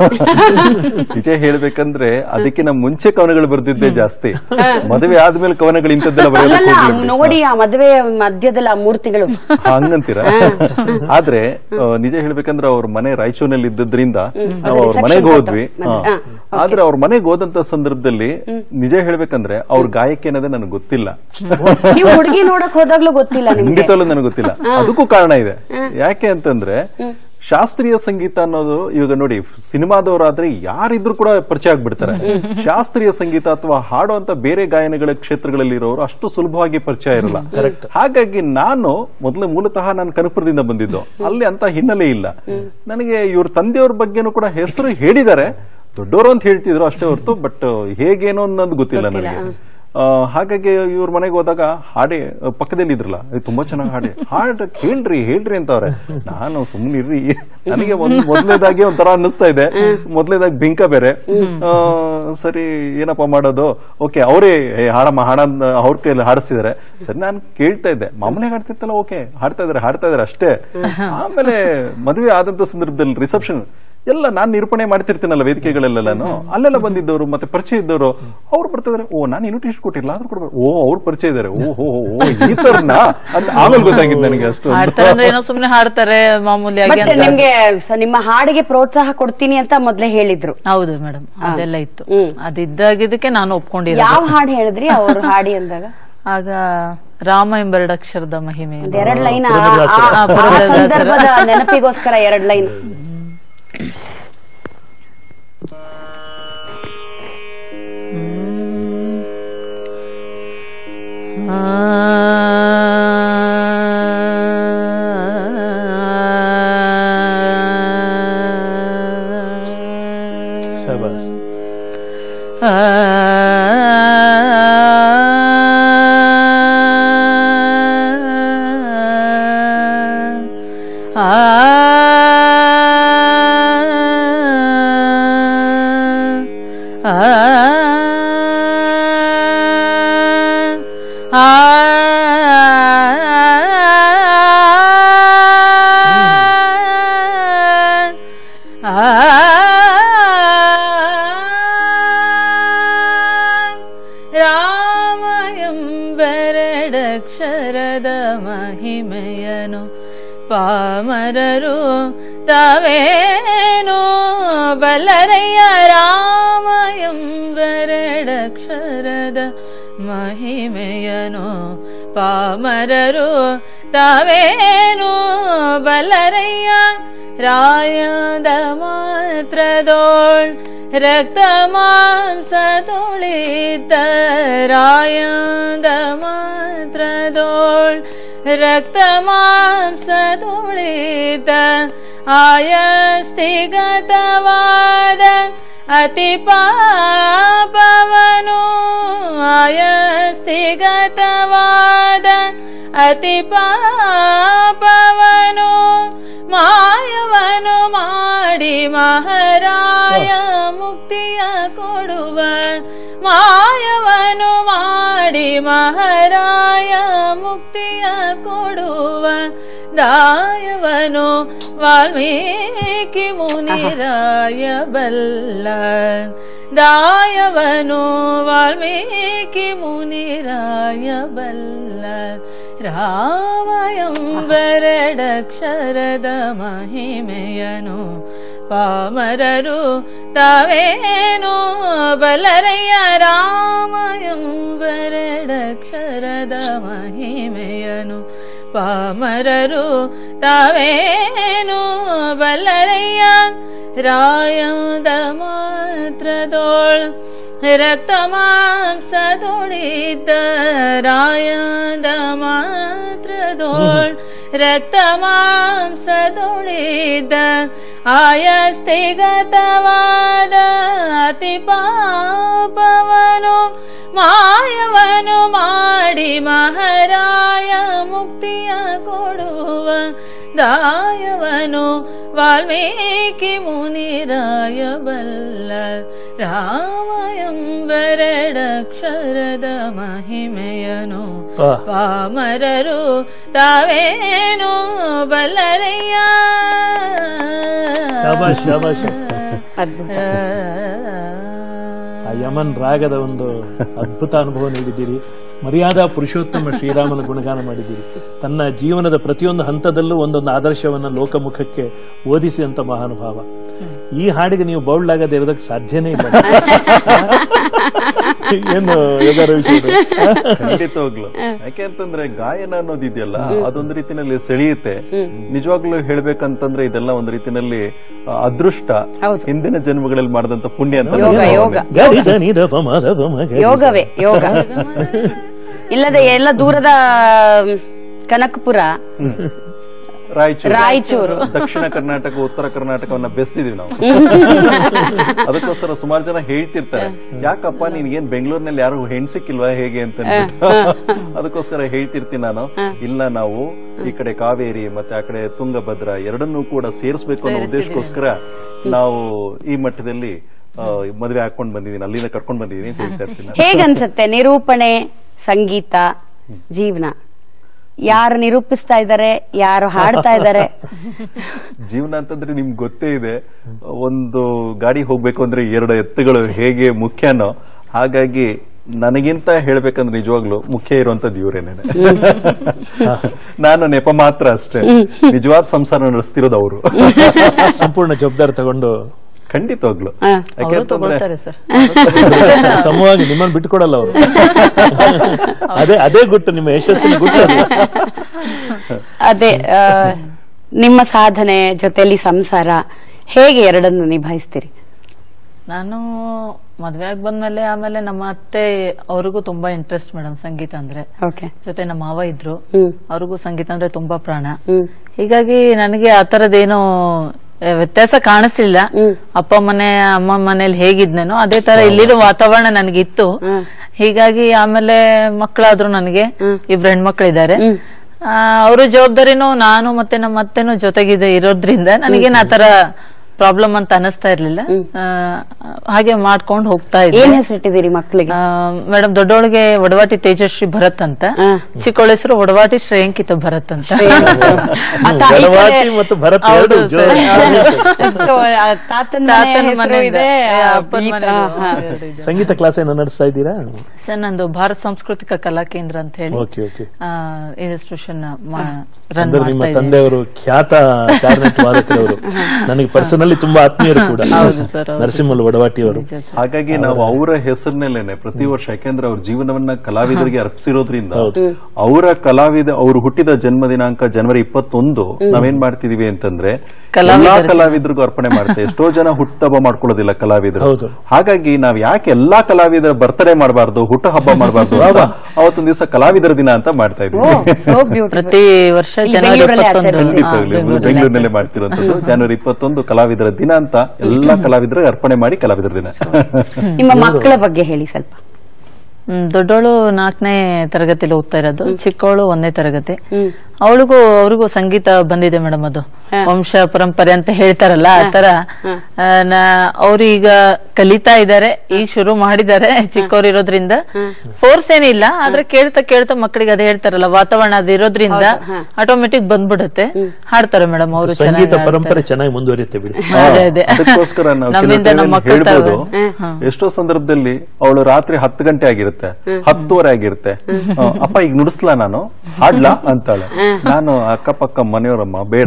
ನಿಜ ಹೇಳ್ಬೇಕಂದ್ರೆ ಅದಕ್ಕಿಂತ ಮುಂಚೆ ಕವನಗಳು ಬರ್ದಿದ್ದೆ ಜಾಸ್ತಿ ಮದುವೆ ಆದ್ಮೇಲೆ ಕವನಗಳು ಇಂಥದ್ದೆಲ್ಲ ಬರೆಯೋದಕ್ಕೆ ಅಲ್ಲಲ್ಲ ಹೋಗ್ಲಿಲ್ಲ. ನೋಡಿ ಆ ಮದ್ವೆ ಮಧ್ಯದಲ್ಲಿ ಆ ಮೂರ್ ತಿಂಗಳು ಹಂಗಂತೀರ ಆದ್ರೆ ಆ, ನಿಜ ಹೇಳ್ಬೇಕಂದ್ರೆ ಅವ್ರ ಮನೆ ರಾಯಚೂರಿನಲ್ಲಿ ಇದ್ದದ್ರಿಂದ ನಾವು ಅವ್ರ reception ಮನೆಗೆ photo. ಹೋದ್ವಿ ಮದ್ವೆ. ಹಾ. ಆದ್ರೆ ಅವ್ರ ಮನೆಗೆ ಹೋದಂತ ಸಂದರ್ಭದಲ್ಲಿ ನಿಜ ಹೇಳ್ಬೇಕಂದ್ರೆ ಅವ್ರ ಗಾಯಕಿ ಅನ್ನೋದೇ ನನಗೆ ಗೊತ್ತಿಲ್ಲ ನೀವು ಹುಡುಗಿ ನೋಡಕ್ ಹೋದಾಗ್ಲೂ ಗೊತ್ತಿಲ್ಲ ನಿಮ್ಗೆ ಖಂಡಿತವಲ್ಲೂ ನನಗೆ ಗೊತ್ತಿಲ್ಲ ಅದಕ್ಕೂ ಕಾರಣ ಇದೆ ಯಾಕೆ ಅಂತಂದ್ರೆ ಶಾಸ್ತ್ರೀಯ ಸಂಗೀತ ಅನ್ನೋದು ಇವಾಗ ನೋಡಿ ಸಿನಿಮಾದವರಾದ್ರೆ ಯಾರಿದ್ರು ಕೂಡ ಪರಿಚಯ ಆಗ್ಬಿಡ್ತಾರೆ ಶಾಸ್ತ್ರೀಯ ಸಂಗೀತ ಅಥವಾ ಹಾಡುವಂತ ಬೇರೆ ಗಾಯನಗಳ ಕ್ಷೇತ್ರಗಳಲ್ಲಿ ಇರೋರು ಅಷ್ಟು ಸುಲಭವಾಗಿ ಪರಿಚಯ ಇರಲ್ಲ ಹಾಗಾಗಿ ನಾನು ಮೊದಲು ಮೂಲತಃ ನಾನು ಕನಕಪುರದಿಂದ ಬಂದಿದ್ದು ಅಲ್ಲಿ ಅಂತ ಹಿನ್ನೆಲೆ ಇಲ್ಲ ನನಗೆ ಇವ್ರ ತಂದೆಯವ್ರ ಬಗ್ಗೆನೂ ಕೂಡ ಹೆಸರು ಹೇಳಿದ್ದಾರೆ ದೊಡ್ಡವರು ಅಂತ ಹೇಳ್ತಿದ್ರು ಅಷ್ಟೇ ಹೊರತು ಬಟ್ ಹೇಗೇನೋ ಅನ್ನೋದು ಗೊತ್ತಿಲ್ಲ ನನಗೆ ಆ, ಹಾಗಾಗಿ ಇವ್ರ ಮನೆಗೆ ಹೋದಾಗ ಹಾಡೆ ಪಕ್ಕದಲ್ಲಿ ಇದ್ರಲ್ಲ "ಏ, ತುಂಬಾ ಚೆನ್ನಾಗಿ ಹಾಡಿ ಹಾಡ್ ಹೇಳ್ರಿ ಹೇಳ್ರಿ ಅಂತವ್ರೆ ನಾನು ಸುಮ್ಮನೆ ಇರ್ರಿ ನನಗೆ ಒಂದ್ ಮೊದ್ಲೇದಾಗಿ ಒಂಥರ ಅನ್ನಿಸ್ತಾ ಇದೆ ಮೊದ್ಲೇದಾಗಿ ಬಿಂಕ ಬೇರೆ ಆ, ಸರಿ ಏನಪ್ಪಾ ಮಾಡೋದು ಓಕೆ ಅವರೇ ಹಾಡಮ್ಮ ಹಾಡ ಅವ್ರ ಕೈಯಲ್ಲಿ ಹಾಡಿಸಿದಾರೆ ಸರಿ ನಾನು ಕೇಳ್ತಾ ಇದ್ದೆ ಮಾಮೂಲಿ ಹಾಡ್ತಿತ್ತಲ್ಲ ಓಕೆ ಹಾಡ್ತಾ ಇದಾರೆ ಹಾಡ್ತಾ ಇದಾರೆ ಅಷ್ಟೇ ಆಮೇಲೆ ಮದುವೆ ಆದಂತ ಸಂದರ್ಭದಲ್ಲಿ ರಿಸೆಪ್ಷನ್ ಎಲ್ಲ ನಾನ್ ನಿರೂಪಣೆ ಮಾಡ್ತಿರ್ತೀನಲ್ಲ ವೇದಿಕೆಗಳೆಲ್ಲೆಲ್ಲಾನು ಅಲ್ಲೆಲ್ಲ ಬಂದಿದ್ದವರು ಮತ್ತೆ ಪರಿಚಯ ಇದ್ದವರು ಅವ್ರು ಬರ್ತಿದಾರೆ ಓ ನಾನು ಇನ್ವಿಟೇಷನ್ ಕೊಟ್ಟಿಲ್ಲ ಆದ್ರೂ ಕೊಡ್ಬೇಕು ಓ ಅವ್ರು ಪರಿಚಯ ಇದಾರೆ ಓ ಹೋ ಹೋ, ಓ ಈ ತರನ ಅಂತ ಆಮೇಲೆ ಗೊತ್ತಾಗಿದ್ದು ನನಗೆ ಅಷ್ಟು ಹಾಡ್ತಾರೆ ಅಂದ್ರೆ ಏನೋ ಸುಮ್ನೆ ಹಾಡ್ತಾರೆ ಮಾಮೂಲಿಯಾಗಿ ಬಟ್ ಅಂತ ನಿಮ್ಗೆ ಸ- ನಿಮ್ಮ ಹಾಡಿಗೆ ಪ್ರೋತ್ಸಾಹ ಕೊಡ್ತೀನಿ ಅಂತ ಮೊದ್ಲೇ ಹೇಳಿದ್ರು ಹೌದು ಮೇಡಮ್ ಅದೆಲ್ಲ ಇತ್ತು ಅದಿದ್ದಾಗಿದ್ದಕ್ಕೆ ನಾನು ಒಪ್ಕೊಂಡಿಲ್ಲ ಯಾವ ಹಾಡು ಹೇಳಿದ್ರಿ ಅವ್ರು ಹಾಡಿ ಅಂದಾಗ ಆಗ ರಾಮ ಎಂಬೆರಡಕ್ಷರದ ಮಹಿಮೆ ಒಂದ್ ಎರಡ್ ಲೈನ್ ಪುರಂದರದಾಸರ. ಆ, ಪುರಂದರದಾಸರ. ಸಂದರ್ಭದ ನೆನಪಿಗೋಸ್ಕರ ಎರಡ್ ಲೈನ್ ಶಬಾಸ್ ರಾಮ ಎಂಬೆರಡಕ್ಷರದ ಮಹಿಮೆಯನು ಪಾಮರರು ತಾವೇನು ಬಲ್ಲರಯ್ಯ ರಾಮ ಎಂಬೆರಡಕ್ಷರದ ಮಹಿಮೆಯನು ಪಾಮರರು ತಾವೇನು ಬಲ್ಲರಯ್ಯ ರಾಯದ ಮಾತ್ರದೋಳ್ ರಕ್ತ ಮಾಂಸ ತುಳಿತ ರಾಯದ ಮಾತ್ರದೋಳ್ ರಕ್ತ ಮಾಂಸ ತುಳಿತ ಆಯಸ್ತಿಗತವಾದ ಅತಿ ಪಾಪವನು ಆಯಸ್ತಿಗತವಾದ ಅತಿ ಪಾಪವನು ಮಾಯವನು ಮಾಡಿ ಮಹಾರಾಯ ಮುಕ್ತಿಯ ಕೊಡುವ ಮಾಯವನು ಮಾಡಿ ಮಹಾರಾಯ ಮುಕ್ತಿಯ ಕೊಡುವ ದಾಯವನು ವಾಲ್ಮೀಕಿ ಮುನಿರಾಯ ಬಲ್ಲ ದಾಯವನು ವಾಲ್ಮೀಕಿ ಮುನಿರಾಯ ಬಲ್ಲ ರಾಮಯಂಬರಡಕ್ಷರದ ಮಹಿಮೆಯನು ಪಾಮರರು ತಾವೇನು ಬಲರಯ್ಯ ರಾಮಯಂಬರಡಕ್ಷರದ ಮಹಿಮೆಯನು ಪಾಮರರು ತಾವೇನು ಬಲ್ಲರಯ್ಯ ರಾಯದ ಮಾತ್ರದೋಳ್ ರಕ್ತ ಮಾಂಸ ತೊಳಿತ ರಾಯದ ಮಾತ್ರದೋಳ್ ರಕ್ತ ಮಾಂಸ ತೊಳಿದ ಆಯಸ್ತಿಗತವಾದ ಅತಿ ಪಾಪವನು ಮಾಯವನು ಮಾಡಿ ಮಹಾರಾಯ ಮುಕ್ತಿಯ ಕೊಡುವ ದಾಯವನು ವಾಲ್ಮೀಕಿ ಮುನಿರಾಯ ಬಲ್ಲ ರಾಮಯಂಬರಡಕ್ಷರದ ಮಹಿಮೆಯನು ಆ. ಪಾಮರರು ತಾವೇನು ಬಲ್ಲರಯ್ಯ ಶಾಬಾಷ್ ಶಾಬಾಷ್ ಅದ್ಭುತ ಆ ಯಮನ್ ರಾಗದ ಒಂದು ಅದ್ಭುತ ಅನುಭವ ನೀಡಿದ್ದೀರಿ ಮರ್ಯಾದಾ ಪುರುಷೋತ್ತಮ ಶ್ರೀರಾಮನ ಗುಣಗಾನ ಮಾಡಿದ್ದೀರಿ ತನ್ನ ಜೀವನದ ಪ್ರತಿಯೊಂದು ಹಂತದಲ್ಲೂ ಒಂದೊಂದು ಆದರ್ಶವನ್ನ ಲೋಕಮುಖಕ್ಕೆ ಓದಿಸಿ ಅಂತ ಮಹಾನುಭಾವ ಈ ಹಾಡಿಗೆ ನೀವು ಬೌಲ್ಡ್ ಆಗದೆ ಇರೋದಕ್ಕೆ ಸಾಧ್ಯನೇ ಇಲ್ಲ ಏನು ಯೋಗ ರವೀಶ್ ಅವ್ರೆ? ಖಂಡಿತವಾಗ್ಲು ಯಾಕೆ ಅಂತಂದ್ರೆ ಗಾಯನ ಅನ್ನೋದಿದೆಯಲ್ಲ ಅದೊಂದು ರೀತಿನಲ್ಲಿ ಸೆಳೆಯುತ್ತೆ ನಿಜವಾಗ್ಲೂ ಹೇಳ್ಬೇಕಂತಂದ್ರೆ ಇದೆಲ್ಲ ಒಂದು ರೀತಿನಲ್ಲಿ ಆ, ಅದೃಷ್ಟ ಹೌದು. ಹಿಂದಿನ ಜನ್ಮಗಳಲ್ಲಿ ಮಾಡಿದಂತ ಪುಣ್ಯ ಅಂತ ಯೋಗ ಯೋಗ ಗರಿ ಸ ನಿ ದ ಪ ಮ ದ ಪ ಮ ಗ ರಿ ಸ. ಯೋಗವೇ ಯೋಗ ಇಲ್ಲದೆ ಎಲ್ಲ ದೂರದ ಮ್, ಕನಕಪುರ ರಾಯಚೂರು ರಾಯಚೂರು. ದಕ್ಷಿಣ ಕರ್ನಾಟಕ ಉತ್ತರ ಕರ್ನಾಟಕವನ್ನ ಬೆಸ್ತಿದೀವಿ ನಾವು ಅದಕ್ಕೋಸ್ಕರ ಸುಮಾರು ಜನ ಹೇಳ್ತಿರ್ತಾರೆ ಯಾಕಪ್ಪ ನಿನ್ಗೇನ್ ಬೆಂಗಳೂರಿನಲ್ಲಿ ಯಾರು ಹೆಣ್ ಸಿಕ್ಕಿಲ್ವಾ ಹೇಗೆ ಅಂತ ಅಂದ್ಬಿಟ್ಟು. ಅದಕ್ಕೋಸ್ಕರ ಹೇಳ್ತಿರ್ತೀನಿ ನಾನು ಇಲ್ಲ ನಾವು ಈ ಕಡೆ ಕಾವೇರಿ ಮತ್ತೆ ಆ ಕಡೆ ತುಂಗಭದ್ರಾ ಎರಡನ್ನೂ ಕೂಡ ಸೇರಿಸ್ಬೇಕು ಅನ್ನೋ ಉದ್ದೇಶಕ್ಕೋಸ್ಕರ ನಾವು ಈ ಮಟ್ಟದಲ್ಲಿ ಆ, ಮದ್ವೆ ಹಾಕೊಂಡ್ ಬಂದಿದ್ದೀನಿ ಅಲ್ಲಿಂದ ಕರ್ಕೊಂಡ್ ಬಂದಿದ್ದೀನಿ ಅಂತ ಹೇಳ್ತಾ ಇರ್ತೀನಿ ನಾನು. ಹೇಗನ್ಸತ್ತೆ ನಿರೂಪಣೆ ಸಂಗೀತ ಜೀವನ ಯಾರು ನಿರೂಪಿಸ್ತಾ ಇದ್ದಾರೆ ಯಾರು ಹಾಡ್ತಾ ಇದ್ದಾರೆ ಜೀವನ ಅಂತಂದ್ರೆ ನಿಮ್ಗೆ ಗೊತ್ತೇ ಇದೆ ಒಂದು ಗಾಡಿ ಹೋಗ್ಬೇಕು ಅಂದ್ರೆ ಎರಡು ಎತ್ತುಗಳು ಹೇಗೆ ಮುಖ್ಯನೋ ಹಾಗಾಗಿ ನನಗಿಂತ ಹೇಳ್ಬೇಕಂದ್ರೆ ನಿಜವಾಗ್ಲು ಮುಖ್ಯ ಇರುವಂತದ್ದು ಇವರೇನೆ ನಾನು ನೆಪ ಮಾತ್ರ ಅಷ್ಟೇ ನಿಜವಾದ ಸಂಸಾರ ನಡೆಸ್ತಿರೋದು ಅವರು ಸಂಪೂರ್ಣ ಜವಾಬ್ದಾರಿ ತಗೊಂಡು ಖಂಡಿತವಾಗ್ಲು ಹ. ಯಾಕೆ ಅವರು ಅಂತಂದ್ರೆ ತಗೊಳ್ತಾರೆ ಸರ್ ಸಮವಾಗಿ ನಿಮ್ಮನ್ನು ಬಿಟ್ಕೊಡಲ್ಲ ಅವರು ಅದೇ ಅದೇ ಗುಟ್ಟು ನಿಮ್ಮ ಯಶಸ್ಸಿನ ಗುಟ್ಟು ಅದು. ಅದೇ ಆ, ನಿಮ್ಮ ಸಾಧನೆ ಜೊತೆಲಿ ಸಂಸಾರ ಹೇಗೆ ಎರಡನ್ನು ನಿಭಾಯಿಸ್ತೀರಿ ನಾನು ಮದ್ವೆ ಆಗಿ ಬಂದ್ಮೇಲೆ ಆಮೇಲೆ ನಮ್ಮ ಅತ್ತೆ ಅವ್ರಿಗೂ ತುಂಬಾ ಇಂಟ್ರೆಸ್ಟ್ ಮೇಡಮ್ ಸಂಗೀತ ಅಂದ್ರೆ ಓಕೆ ಜೊತೆ ನಮ್ಮ ಮಾವ ಇದ್ರು ಹ್ಮ್ ಅವ್ರಿಗೂ ಸಂಗೀತ ಅಂದ್ರೆ ತುಂಬಾ ಪ್ರಾಣ ಹ್ಮ್ ಹೀಗಾಗಿ ನನಗೆ ಆ ತರದೇನು ವ್ಯತ್ಯಾಸ ಕಾಣಿಸ್ಲಿಲ್ಲ ಹ್ಮ್. ಅಪ್ಪ ಮನೆ ಅಮ್ಮ ಮನೇಲಿ ಹೇಗಿದ್ನೇನೋ ಅದೇ ತರ ಇಲ್ಲಿರೋ ವಾತಾವರಣ ನನಗಿತ್ತು ಹ್ಮ್. ಹೀಗಾಗಿ ಆಮೇಲೆ ಮಕ್ಕಳಾದ್ರು ನನಗೆ ಹ್ಮ್. ಇಬ್ರು ಹೆಣ್ಮಕ್ಳಿದ್ದಾರೆ ಹ್ಮ್. ಅವ್ರ ಜವಾಬ್ದಾರಿನೂ ನಾನು ಮತ್ತೆ ನಮ್ಮ ಅತ್ತೆನೂ ಜೊತೆಗಿದೆ ಇರೋದ್ರಿಂದ ನನಗೇನ್ ಆತರ ಪ್ರಾಬ್ಲಮ್ ಅಂತ ಅನಿಸ್ತಾ ಇರ್ಲಿಲ್ಲ ಆ, ಹಾಗೆ ಮಾಡ್ಕೊಂಡು ಹೋಗ್ತಾ ಏನ್ ಇದ್ದೆ ಹೆಸರಿಟ್ಟಿದ್ದೀರಿ ಮಕ್ಕಳಿಗೆ ಮೇಡಮ್ ದೊಡ್ಡೋಳಿಗೆ ಒಡವಾಟಿ ತೇಜಸ್ವಿ ಭರತ್ ಅಂತ ಹಾ. ಚಿಕ್ಕವಳ ಹೆಸರು ಒಡವಾಟಿ ಶ್ರೇಯಾಂಕಿತ ಭರತ್ ಅಂತ ಅತ್ತ ಈ ಕಡೆ- ಜಲವಾತಿ ಮತ್ತು ಭರತ್ ಎರಡು ಹೌದು ಜೋಡಿ. So, ಆ ತಾತನ ತಾತನ ಮನೆ ಮನೆ ಹೆಸರು ಇದೆ ಆ, ಅಪ್ಪನ ಗೀತ, ಮನೆ ಹಾ. ಸಂಗೀತ ಕ್ಲಾಸ್ ಏನೋ ನಡೆಸ್ತಾ ಇದ್ದೀರಾ ಸರ್ ನಂದು ಭಾರತ ಸಾಂಸ್ಕೃತಿಕ ಕಲಾ ಕೇಂದ್ರ ಅಂತ ಹೇಳಿ ಓಕೆ ಓಕೆ ಇನ್ಸ್ಟಿಟ್ಯೂಷನ್ ರನ್ ಅಂದ್ರೆ ನಿಮ್ಮ ಮಾಡ್ತಾ ಇದ್ದೀನಿ ತಂದೆಯವರು ಖ್ಯಾತ ಕ್ಲಾರಿನೆಟ್ ವಾದಕರವರು ನನಗೆ ಪರ್ಸನಲಿ ನಮ್ಮಲ್ಲಿ ತುಂಬಾ ಆತ್ಮೀಯರು ಕೂಡ ಹೌದು ಸರ್, ಹೌದು. ನರಸಿಂಹಲ್ ವಡವಾಟಿ ಅವರು ಹಾಗಾಗಿ ನಾವು ಅವರ ಹೆಸರಿನಲ್ಲೇನೆ ಪ್ರತಿ ವರ್ಷ ಯಾಕೆಂದ್ರೆ ಅವ್ರ ಜೀವನವನ್ನ ಕಲಾವಿದರಿಗೆ ಅರ್ಪಿಸಿರೋದ್ರಿಂದ ಅವರ ಕಲಾವಿದ ಅವರು ಹುಟ್ಟಿದ ಜನ್ಮ ದಿನಾಂಕ ಜನವರಿ ಇಪ್ಪತ್ತೊಂದು ನಾವೇನ್ ಮಾಡ್ತಿದೀವಿ ಅಂತಂದ್ರೆ ಎಲ್ಲಾ ಕಲಾವಿದರಿಗೂ ಅರ್ಪಣೆ ಮಾಡ್ತೇವೆ ಎಷ್ಟೋ ಜನ ಹುಟ್ಟುಹಬ್ಬ ಮಾಡ್ಕೊಳ್ಳೋದಿಲ್ಲ ಕಲಾವಿದರು ಹೌದು. ಹಾಗಾಗಿ ನಾವ್ ಯಾಕೆ ಎಲ್ಲಾ ಕಲಾವಿದರ ಬರ್ತಡೇ ಮಾಡಬಾರ್ದು ಹುಟ್ಟು ಹಬ್ಬ ಮಾಡಬಾರ್ದು ಅವತ್ತೊಂದ್ ದಿವಸ ಕಲಾವಿದರ ದಿನ ಅಂತ ಮಾಡ್ತಾ ಇದ್ವಿ ಸೋ ಬ್ಯೂಟಿಫುಲ್ ಪ್ರತಿ ವರ್ಷ ಇಲ್ಲಿ ಜನವರಿ ಬೆಂಗಳೂರಲ್ಲೇ ಇಪ್ಪತ್ತೊಂದು ಖಂಡಿತವಾಗ್ಲೂ ಬೆಂಗಳೂರಲ್ಲೇ ಬೆಂಗಳೂರಿನಲ್ಲೇ ಮಾಡ್ತಿರುವಂತದ್ದು ಜನವರಿ ಇಪ್ಪತ್ತೊಂದು ಕಲಾವಿದರ ದಿನ ಅಂತ ಎಲ್ಲಾ ಕಲಾವಿದರಿಗೆ ಅರ್ಪಣೆ ಮಾಡಿ ಕಲಾವಿದರ ದಿನ ನಿಮ್ಮ ಮಕ್ಕಳ ಬಗ್ಗೆ ಹೇಳಿ ಸ್ವಲ್ಪ ಹ್ಮ್, ದೊಡ್ಡವಳು ನಾಲ್ಕನೇ ತರಗತಿಲಿ ಓದ್ತಾ ಇರೋದು ಚಿಕ್ಕವಳು ಒಂದನೇ ತರಗತಿ ಹ್ಮ್. ಅವಳಿಗೂ ಅವ್ರಿಗೂ ಸಂಗೀತ ಬಂದಿದೆ ಮೇಡಮ್ ಅದು ವಂಶ ಪರಂಪರೆ ಅಂತ ಹೇಳ್ತಾರಲ್ಲ ಆ ತರ ಆ, ನಾ- ಅವ್ರು ಈಗ ಕಲಿತಾ ಇದ್ದಾರೆ ಈಗ ಶುರು ಮಾಡಿದ್ದಾರೆ ಚಿಕ್ಕವ್ರು ಇರೋದ್ರಿಂದ ಫೋರ್ಸ್ ಏನಿಲ್ಲ ಆದ್ರೆ ಕೇಳ್ತಾ ಕೇಳ್ತಾ ಮಕ್ಕಳಿಗೆ ಅದೇ ಹೇಳ್ತಾರಲ್ಲ ವಾತಾವರಣ ಅದು ಇರೋದ್ರಿಂದ ಆಟೋಮೆಟಿಕ್ ಬಂದ್ಬಿಡುತ್ತೆ ಹಾಡ್ತಾರೆ ಮೇಡಮ್ ಅವರು ಸಂಗೀತ ಪರಂಪರೆ ಚೆನ್ನಾಗಿ ಮುಂದುವರಿಯುತ್ತೆ ಬಿಡಿ ಅದೇ ಅದೇ ಅದಕ್ಕೋಸ್ಕರ ನಾವು ನಮ್ಮಿಂದ ಕೆಲವು ನಮ್ಮ ಟೈಮಲ್ಲಿ ಮಕ್ಕಳು ಹೇಳ್ಬೋದು ಎಷ್ಟೋ ಸಂದರ್ಭದಲ್ಲಿ ಅವಳು ರಾತ್ರಿ ಹತ್ತು ಗಂಟೆ ಆಗಿರುತ್ತೆ ಹತ್ತುವರೆ ಆಗಿರುತ್ತೆ ಆ, ಅಪ್ಪ ಈಗ ನುಡಿಸ್ಲಾ ನಾನು ಹಾಡ್ಲಾ ಅಂತಾಳೆ ನಾನು ಅಕ್ಕಪಕ್ಕ ಮನೆಯವರಮ್ಮ ಬೇಡ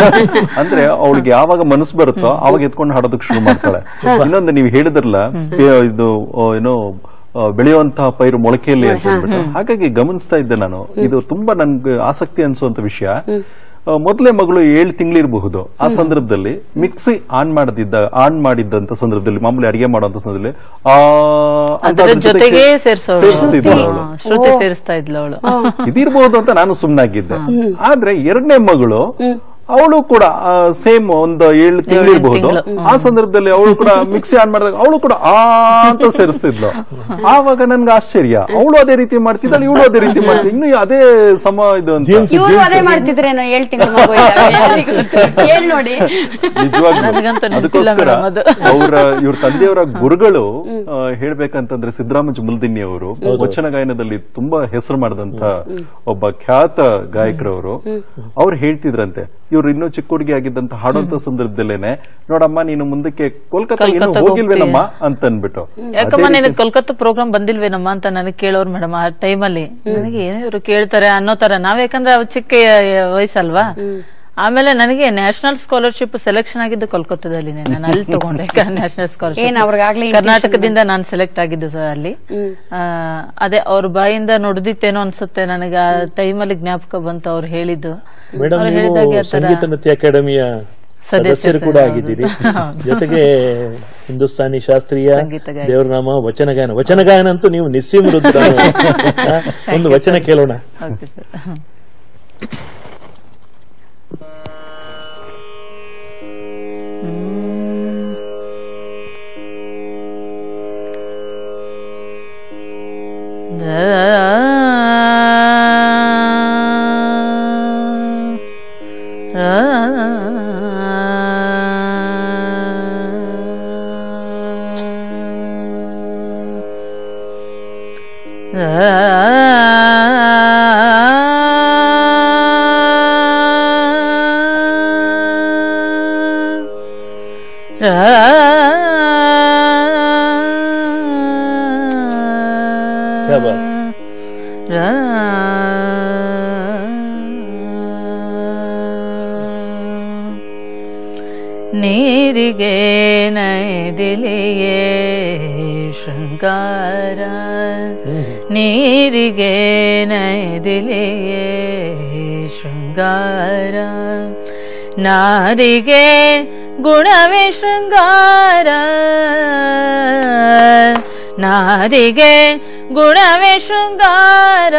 ಅಂದ್ರೆ ಅವಳಿಗೆ ಯಾವಾಗ ಮನಸ್ಸು ಬರುತ್ತೋ ಅವಾಗ ಎತ್ಕೊಂಡು ಹಾಡೋದಕ್ಕೆ ಶುರು ಮಾಡ್ತಾಳೆ ಇನ್ನೊಂದು ನೀವು ಹೇಳಿದ್ರಲ್ಲ ಪೇ- ಇದು ಆ, ಏನೋ ಆ, ಬೆಳೆಯುವಂತಹ ಪೈರು ಮೊಳಕೆಯಲ್ಲಿ ಅಂತ ಹೇಳ್ಬಿಟ್ಟು ಹಾಗಾಗಿ ಗಮನಿಸ್ತಾ ಇದ್ದೆ ನಾನು ಇದು ತುಂಬಾ ನನ್ಗೆ ಆಸಕ್ತಿ ಅನ್ಸುವಂತ ವಿಷಯ ಆ, ಮೊದಲೇ ಮಗಳು ಏಳು ತಿಂಗಳಿರಬಹುದು ಆ ಸಂದರ್ಭದಲ್ಲಿ ಮಿಕ್ಸಿ ಆನ್ ಮಾಡದಿದ್ದ ಆನ್ ಮಾಡಿದ್ದಂತ ಸಂದರ್ಭದಲ್ಲಿ ಮಾಮೂಲಿ ಅಡಿಗೆ ಮಾಡುವಂತ ಸಂದರ್ಭದಲ್ಲಿ ಆ ಅಂತ ಅದರ ಅದ್ರ ಜೊತೆಗೆ ಸೇರ್ಸೋಳು ಸೇರಿಸ್ತಿದ್ಲು ಅವಳು ಹಾ, ಶ್ರುತಿ ಸೇರಿಸ್ತಾ ಇದ್ಲು ಅವಳು ಇದಿರ್ಬಹುದು ಅಂತ ನಾನು ಸುಮ್ನಾಗಿದ್ದೆ ಆದ್ರೆ ಎರಡನೇ ಮಗಳು ಅವಳು ಕೂಡ ಸೇಮ್ ಒಂದು ಏಳು ತಿಂಗಳಿರಬಹುದು ತಿಂಗ್ಳು. ಆ ಸಂದರ್ಭದಲ್ಲಿ ಅವಳು ಕೂಡ ಮಿಕ್ಸಿ ಆನ್ ಮಾಡಿದಾಗ ಅವಳು ಕೂಡ ಆ ಅಂತ ಸೇರಿಸ್ತಿದ್ಲು ಆವಾಗ ನನ್ಗೆ ಆಶ್ಚರ್ಯ ಅವಳು ಅದೇ ರೀತಿ ಮಾಡ್ತಿದ್ದಾಳೆ ಇವಳು ಅದೇ ರೀತಿ ಮಾಡ್ತಿದ್ಲು ಇನ್ನು ಅದೇ ಸಮ ಇದು ಅಂತ ಇವರು ಅದೇ ಮಾಡ್ತಿದ್ರೇನೋ ಏಳ್ ತಿಂಗಳು ಮಗು ಇಲ್ಲ. ಯಾರಿಗ್ ಗೊತ್ತು? ಕೇಳ್ ನೋಡಿ ನಿಜವಾಗ್ಲೂ ನನಗಂತೂ ನೆನ್ಪಿಲ್ಲ ಅದಕ್ಕೋಸ್ಕರ madam ಅದು. ಅವರ ಇವ್ರ ತಂದೆಯವರ ಗುರುಗಳು ಆ, ಹೇಳ್ಬೇಕಂತಂದ್ರೆ ಸಿದ್ದರಾಮಜ ಮುಲ್ದಿನ್ನಿ ಅವರು ವಚನ ಗಾಯನದಲ್ಲಿ ತುಂಬಾ ಹೆಸರು ಮಾಡಿದಂತ ಒಬ್ಬ ಖ್ಯಾತ ಗಾಯಕರವರು ಅವ್ರು ಹೇಳ್ತಿದ್ರಂತೆ ಇವ್ರು ಇನ್ನೂ ಚಿಕ್ಕ ಹುಡುಗಿ ಆಗಿದ್ದಂತ ಹಾಡುವಂತ ಸಂದರ್ಭದಲ್ಲೇನೆ ನೋಡಮ್ಮ ನೀನು ಮುಂದಕ್ಕೆ ಕೋಲ್ಕತ್ತಾ ಇನ್ನೂ ಕೋಲ್ಕತ್ತಾಗ್ ಹೋಗಿಲ್ವೇನಮ್ಮ ಅಂತ ಅನ್ಬಿಟ್ಟು ಯಾಕಮ್ಮ ನಿನಗೆ ಕೋಲ್ಕತ್ತಾ ಪ್ರೋಗ್ರಾಮ್ ಬಂದಿಲ್ವೇನಮ್ಮ ಅಂತ ನನಗೆ ಕೇಳೋರು ಮೇಡಮ್ ಆ ಟೈಮಲ್ಲಿ ನನಗೆ ಏನೋ ಇವ್ರು ಕೇಳ್ತಾರೆ ಅನ್ನೋ ತರ ನಾವ್ ಯಾಕಂದ್ರೆ ಅವ್ ಚಿಕ್ಕ ಯ- ವಯಸ್ಸಲ್ವಾ ಆಮೇಲೆ ನನಗೆ ನ್ಯಾಷನಲ್ ಸ್ಕಾಲರ್ಶಿಪ್ ಸೆಲೆಕ್ಷನ್ ಆಗಿದ್ದು ಕೋಲ್ಕತ್ತಾದಲ್ಲಿ ನಾನು ಅಲ್ಲಿ ತಗೊಂಡೆ ನ್ಯಾಷನಲ್ ಏನ್ ಸ್ಕಾಲರ್ಶಿಪ್ ಅವ್ರಿಗಾಗ್ಲೇ ಕರ್ನಾಟಕದಿಂದ ನಾನು ಸೆಲೆಕ್ಟ್ ಆಗಿದ್ದು ಸರ್ ಅಲ್ಲಿ ಆ, ಅದೇ ಅವ್ರ ಬಾಯಿಂದ ನುಡ್ದಿತ್ತೇನೋ ಅನ್ಸುತ್ತೆ ನನಗೆ ಆ ಟೈಮಲ್ಲಿ ಜ್ಞಾಪಕ ಬಂತು ಅವ್ರು ಹೇಳಿದ್ದು ಮೇಡಮ್ ಅವ್ರು ನೀವು ಹೇಳಿದಾಗೆ ಆ ತರ ಸಂಗೀತ ನೃತ್ಯ ಅಕಾಡೆಮಿಯ ಸದಸ್ಯರು ಸದಸ್ಯರು ಕೂಡ ಆಗಿದ್ದೀರಿ ಜೊತೆಗೆ ಹಿಂದೂಸ್ತಾನಿ ಶಾಸ್ತ್ರೀಯ ಸಂಗೀತ ಗಾಯಕ. ದೇವರನಾಮ ವಚನ ಗಾಯನ ವಚನ ಗಾಯನ ಅಂತೂ ನೀವು ನಿಸ್ಸೀಮ ರುದ್ರ ಒಂದು ವಚನ ಕೇಳೋಣ ಓಕೆ ಸರ್ क्या बात? ನೀರಿಗೆ ನೈದಿಲಿಯೇ ಶೃಂಗಾರ ನೀರಿಗೆ ನೈದಿಲಿಯೇ ಶೃಂಗಾರ ನಾರಿಗೆ ಗುಣವೇ ಶೃಂಗಾರ ನಾರಿಗೆ ಗುಣವೇ ಶೃಂಗಾರ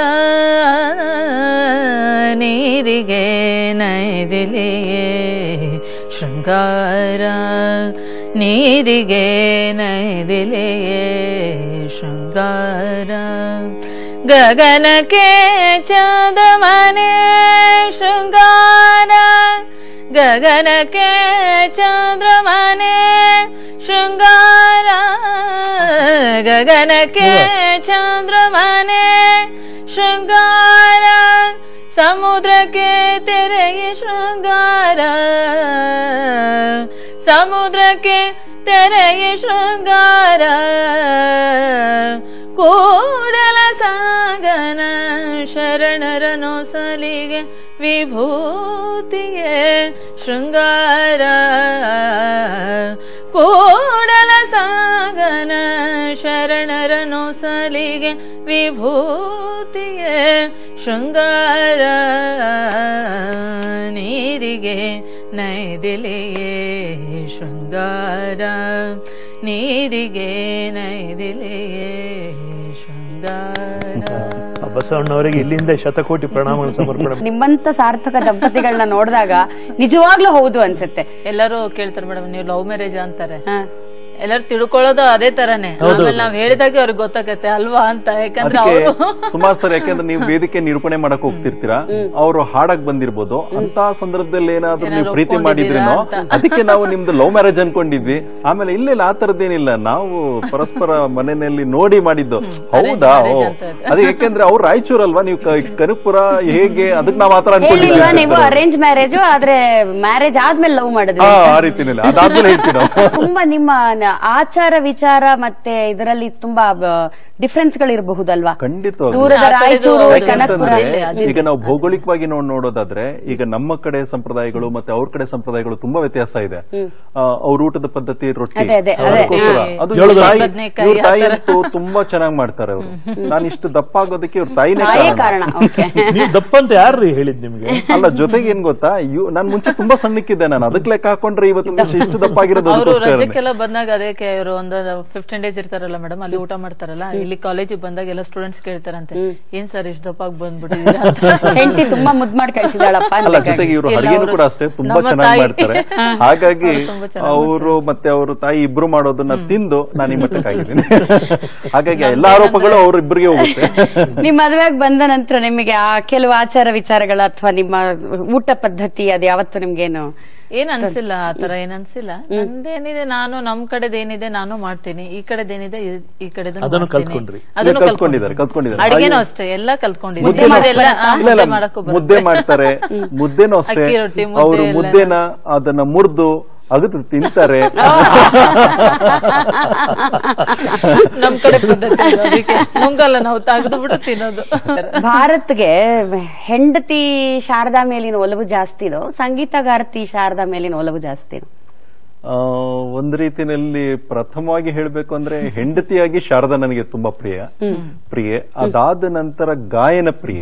ನೀರಿಗೆ ನೈದಿಲಿಯೇ ಶೃಂಗಾರ ನೀರಿಗೆ ನೈದಿಲಿಯೇ ಶೃಂಗಾರ ಗಗನಕ್ಕೆ ಚಂದ್ರಮನೆ ಶೃಂಗಾರ ಗಗನಕ್ಕೆ ಚಂದ್ರಮನೆ ಶೃಂಗಾರ ಗಗನಕ್ಕೆ ಚಂದ್ರಮನೆ ಶೃಂಗಾರ ಸಮುದ್ರಕ್ಕೆ ತೆರೆಯ ಶೃಂಗಾರ ಸಮುದ್ರಕ್ಕೆ ತೆರೆಯ ಶೃಂಗಾರ ಕೂಡಲ ಸಾಗನ ಶರಣರನು ಸಲಿಗೆ ವಿಭೂತಿಯೇ ಶೃಂಗಾರ ಕೂಡಲ ಸಾಗನ ಶರಣರನು ಸಲಿಗೆ ವಿಭೂತಿಯೇ ಶೃಂಗಾರ ನೀರಿಗೆ ನೈದಿಲಿಯೇ ಶೃಂಗಾರ ನೀರಿಗೆ ನೈದಿಲಿಯೇ ಶೃಂಗಾರ ಆ ಬಸವಣ್ಣವರಿಗೆ ಇಲ್ಲಿಂದ ಶತಕೋಟಿ ಪ್ರಣಾಮಗಳು ಸಮರ್ಪಣೆ ನಿಮ್ಮಂತ ಸಾರ್ಥಕ ದಂಪತಿಗಳನ್ನ ನೋಡಿದಾಗ ನಿಜವಾಗ್ಲೂ ಹೌದು ಅನ್ಸುತ್ತೆ ಎಲ್ಲರೂ ಕೇಳ್ತಾರೆ ಮೇಡಮ್ ನೀವು ಲವ್ ಮ್ಯಾರೇಜ್ ಅಂತಾರೆ ಎಲ್ಲರೂ ತಿಳ್ಕೊಳ್ಳೋದು ಅದೇ ತರನೇ ಆಮೇಲೆ ನಾವ್ ಹೇಳಿದಾಗ ಅವ್ರಿಗೆ ಗೊತ್ತಾಗತ್ತೆ ಅಲ್ವಾ ಅಂತ ಯಾಕಂದ್ರೆ ಅದಕ್ಕೆ ಅವರು ಸುಮಾರು ಸರ್ ಯಾಕಂದ್ರೆ ನೀವು ವೇದಿಕೆ ನಿರೂಪಣೆ ಮಾಡಕ್ ಹೋಗ್ತಿರ್ತೀರಾ ಅವರು ಹಾಡಕ್ ಬಂದಿರ್ಬೋದು ಅಂತ ಸಂದರ್ಭದಲ್ಲಿ ಏನಾದ್ರೂ ನೀವು ಪ್ರೀತಿ ಮಾಡಿದ್ರೇನೋ ಅದಕ್ಕೆ ನಾವು ನಿಮ್ದು ಲವ್ ಮ್ಯಾರೇಜ್ ಅನ್ಕೊಂಡಿದ್ವಿ ಆಮೇಲೆ ಇಲ್ಲ ಇಲ್ಲ ಆ ತರದ್ದೇನಿಲ್ಲ ನಾವು ಪರಸ್ಪರ ಮನೆಯಲ್ಲಿ ನೋಡಿ ಮಾಡಿದ್ದು ಹೌದಾ ಓ ಅದೇ ಯಾಕೆಂದ್ರೆ ಅವ್ರು ರಾಯಚೂರ್ ಅಲ್ವಾ ನೀವು ಕ- ಕನಕಪುರ ಹೇಗೆ ಅದಕ್ಕೆ ನಾವ್ ಆತರ ಹೇಳಿಲ್ವಾ ನೀವು ಅನ್ಕೊಂಡಿದ್ವಿ ಅರೇಂಜ್ ಮ್ಯಾರೇಜ್ ಆದ್ರೆ ಮ್ಯಾರೇಜ್ ಆದ್ಮೇಲೆ ಲವ್ ಮಾಡಿದ್ವಿ ಹಾ ಆ ರೀತಿನಿಲ್ಲ ಅದಾದ್ಮೇಲೆ ಹೇಳ್ತೀವಿ ನಾವು ತುಂಬಾ ನಿಮ್ಮ ನ- ಆಚಾರ ವಿಚಾರ ಮತ್ತೆ ಇದರಲ್ಲಿ ತುಂಬಾ ಡಿಫ್ರೆನ್ಸ್ ಗಳಿರಬಹುದಲ್ವಾ ಖಂಡಿತ ದೂರದ ರಾಯಚೂರು ಕನಕಪುರ ಯಾಕಂತಂದ್ರೆ ಈಗ ನಾವು ಭೌಗೋಳಿಕವಾಗಿ ನಾವು ನೋಡೋದಾದ್ರೆ ಈಗ ನಮ್ಮ ಕಡೆ ಸಂಪ್ರದಾಯಗಳು ಮತ್ತೆ ಅವ್ರ ಕಡೆ ಸಂಪ್ರದಾಯಗಳು ತುಂಬಾ ವ್ಯತ್ಯಾಸ ಇದೆ ಆ, ಅವ್ರ ಊಟದ ಪದ್ಧತಿ ರೊಟ್ಟಿ ಅದೇ, ಅದೇ, ಅದೇ. ಅದಕ್ಕೋಸ್ಕರ ಅದು ಜೋಳದ ಇವ್ರ ತಾಯಿ ಬದ್ನೆಕಾಯಿ ಇವ್ರ ತಾಯಿ ಅಂತೂ ತುಂಬಾ ಚೆನ್ನಾಗಿ ಮಾಡ್ತಾರೆ ಅವರು ನಾನು ಇಷ್ಟು ದಪ್ಪ ಆಗೋದಕ್ಕೆ ಇವ್ರ ತಾಯಿನೇ ತಾಯೇ ಕಾರಣ ಕಾರಣ ಓಕೆ ನೀವು ದಪ್ಪ ಅಂತ ಯಾರ್ರೀ ಹೇಳಿದ್ ನಿಮ್ಗೆ ಅಲ್ಲ ಜೊತೆಗೆ ಏನ್ ಗೊತ್ತಾ ಇವ್ ನಾನ್ ಮುಂಚೆ ತುಂಬಾ ಸಣ್ಣಕ್ಕಿದ್ದೆ ನಾನು ಅದಕ್ಕೆ ಲೆಕ್ಕ ಹಾಕೊಂಡ್ರೆ ಇವತ್ತು ನೀವು ಇಷ್ಟು ದಪ್ಪ ಆಗಿರೋದು ಅವರು ಅದಕ್ಕೋಸ್ಕರನೇ ರಜಕ್ಕೆಲ್ಲ ಬಂದಾಗ ಅದಕ್ಕೆ ಇವರು ಒಂದು ಫಿಫ್ಟೀನ್ ಡೇಸ್ ಇರ್ತಾರಲ್ಲ ಮೇಡಮ್ ಅಲ್ಲಿ ಊಟ ಮಾಡ್ತಾರಲ್ಲ ಇಲ್ಲಿ ಕಾಲೇಜಿಗೆ ಬಂದಾಗ ಎಲ್ಲ ಸ್ಟೂಡೆಂಟ್ಸ್ ಕೇಳ್ತಾರಂತೆ ಏನ್ ಸರ್ ಇಷ್ಟು ದಪ್ಪಾಗಿ ಬಂದ್ಬಿಟ್ಟಿದ್ದೀರಾ ಅಂತ ಹೆಂಡತಿ ತುಂಬಾ ಮುದ್ ಮಾಡಿ ಕಳ್ಸಿದಾಳಪ್ಪ ಅಲ್ಲ ಜೊತೆಗೆ ಇವರು ಇಲ್ಲ, ಅಡಿಗೆನೂ ಅವ್ರು ಕೂಡ ಅಷ್ಟೇ ತುಂಬಾ ನಮ್ಮ ಚೆನ್ನಾಗಿ ತಾಯಿ. ಮಾಡ್ತಾರೆ ಹಾಗಾಗಿ ಅವ್ರು ತುಂಬಾ ಚೆನ್ನಾಗ್ ಅವರು ಮತ್ತೆ ಅವರು ತಾಯಿ ಇಬ್ರು ಮಾಡೋದನ್ನ ತಿಂದು ನಾನು ಈ ಮಟ್ಟಕ್ಕಾಗಿದ್ದೀನಿ ಹಾಗಾಗಿ ಎಲ್ಲಾ ಆರೋಪಗಳು ಅವ್ರ ಇಬ್ಬರಿಗೆ ಹೋಗುತ್ತೆ ನಿಮ್ ಮದ್ವೆಗ್ ಬಂದ ನಂತರ ನಿಮಗೆ ಆ ಕೆಲವು ಆಚಾರ ವಿಚಾರಗಳ ಅಥವಾ ನಿಮ್ಮ ಊಟ ಪದ್ಧತಿ ಅದ್ ಯಾವತ್ತು ನಿಮ್ಗೇನು ಏನ್ ಅನ್ಸಿಲ್ಲ ಆತರ ಏನ್ ಅನ್ಸಿಲ್ಲ ನಂದೇನಿದೆ ನಾನು ನಮ್ ಕಡೆದ್ ಏನಿದೆ ನಾನು ಮಾಡ್ತೀನಿ ಈ ಕಡೆದೇನಿದೆ ಈ- ಈ ಕಡೆದು ಅದನ್ನು ಕಲ್ತ್ಕೊಂಡ್ರಿ? ಅದನ್ನು ಕಲ್ತ್ಕೊಂಡಿದ್ದಾರೆ ಕಲ್ತ್ಕೊಂಡಿದ್ದಾರೆ ಅಡಿಗೆನೂ ಅಷ್ಟೇ ಎಲ್ಲಾ ಕಲ್ತ್ಕೊಂಡಿದ್ದೀನಿ ಮುದ್ದೆ ಅದೆಲ್ಲ ಆ, ಇಲ್ಲ ಇಲ್ಲ ಮುದ್ದೆ ಮಾಡಕ್ಕೂ ಬರುತ್ತೆ. ಮುದ್ದೆ ಮಾಡ್ತಾರೆ ಮುದ್ದೆನೂ ಅಷ್ಟೇ ಅಕ್ಕಿ ರೊಟ್ಟಿ, ಮುದ್ದೆ ಅವರು ಎಲ್ಲ. ಮುದ್ದೆನ ಅದನ್ನ ಮುರಿದು ಅಗದು ತಿಂತಾರೆ ನಮ್ ಕಡೆ ಪದ್ಧತಿ ಇದೆ, ಅದಕ್ಕೆ ಮುಂಗಲ್ಲ ನಾವು ತೆಗೆದು ಬಿಟ್ಟು ತಿನ್ನೋದು ಭಾರತ್ಗೆ ಹೆಂಡತಿ ಶಾರದಾ ಮೇಲಿನ ಒಲವು ಜಾಸ್ತಿನೋ ಸಂಗೀತಗಾರತಿ ಶಾರದಾ ಮೇಲಿನ ಒಲವು ಜಾಸ್ತಿನೋ ಆ, ಒಂದ್ ರೀತಿನಲ್ಲಿ ಪ್ರಥಮವಾಗಿ ಹೇಳ್ಬೇಕು ಅಂದ್ರೆ ಹೆಂಡತಿಯಾಗಿ ಶಾರದಾ ನನಗೆ ತುಂಬಾ ಪ್ರಿಯ ಪ್ರಿಯೆ ಅದಾದ ನಂತರ ಗಾಯನ ಪ್ರಿಯೆ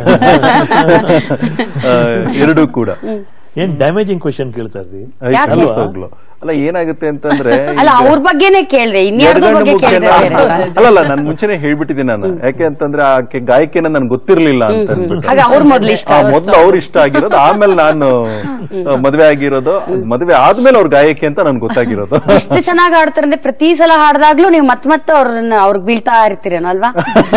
ಆ, ಎರಡೂ ಕೂಡ ಏನ್ ಡ್ಯಾಮೇಜಿಂಗ್ ಕ್ವಶನ್ ಕೇಳ್ತಾ ಇದ್ರಿ ಯಾಕೆ? ಖಂಡಿತವಾಗ್ಲು. ಅಲ್ಲ ಏನಾಗುತ್ತೆ ಅಂತಂದ್ರೆ ಅಲ್ಲ ಅವ್ರ ಬಗ್ಗೆನೇ ಕೇಳ್ದೆ ಇನ್ಯಾರ್ದೋ ಎಡಗಣ್ಣು ಬಗ್ಗೆ ಮುಖೇನ- ಕೇಳಿದ್ರೆ ಅಲ್ಲಲ್ಲ ನಾನು ಮುಂಚೆನೆ ಹೇಳ್ಬಿಟ್ಟಿದ್ದೀನಿ ನಾನು ಯಾಕೆ ಅಂತಂದ್ರೆ ಆಕೆ ಗಾಯಕಿನ ನನ್ಗೆ ಗೊತ್ತಿರ್ಲಿಲ್ಲ ಅಂತ ಅಂದ್ಬಿಟ್ಟು ಹಾಗೆ ಅವ್ರ ಮೊದ್ಲು ಇಷ್ಟ ಆ, ಮೊದ್ಲು ಅವ್ರು ಇಷ್ಟ ಆಗಿರೋದು ಆಮೇಲೆ ನಾನು ಆ, ಮದ್ವೆ ಆಗಿರೋದು ಮದ್ವೆ ಆದ್ಮೇಲೆ ಅವ್ರ ಗಾಯಕಿ ಅಂತ ನನ್ಗೆ ಗೊತ್ತಾಗಿರೋದು ಎಷ್ಟು ಚೆನ್ನಾಗಿ ಆಡ್ತಾರೆ ಅಂದ್ರೆ ಪ್ರತಿ ಸಲ ಹಾಡ್ದಾಗ್ಲೂ ನೀವು ಮತ್ ಮತ್ತೆ ಅವ್ರನ್ನ ಅವ್ರಿಗೆ ಬೀಳ್ತಾ ಇರ್ತೀರೇನೋ ಅಲ್ವಾ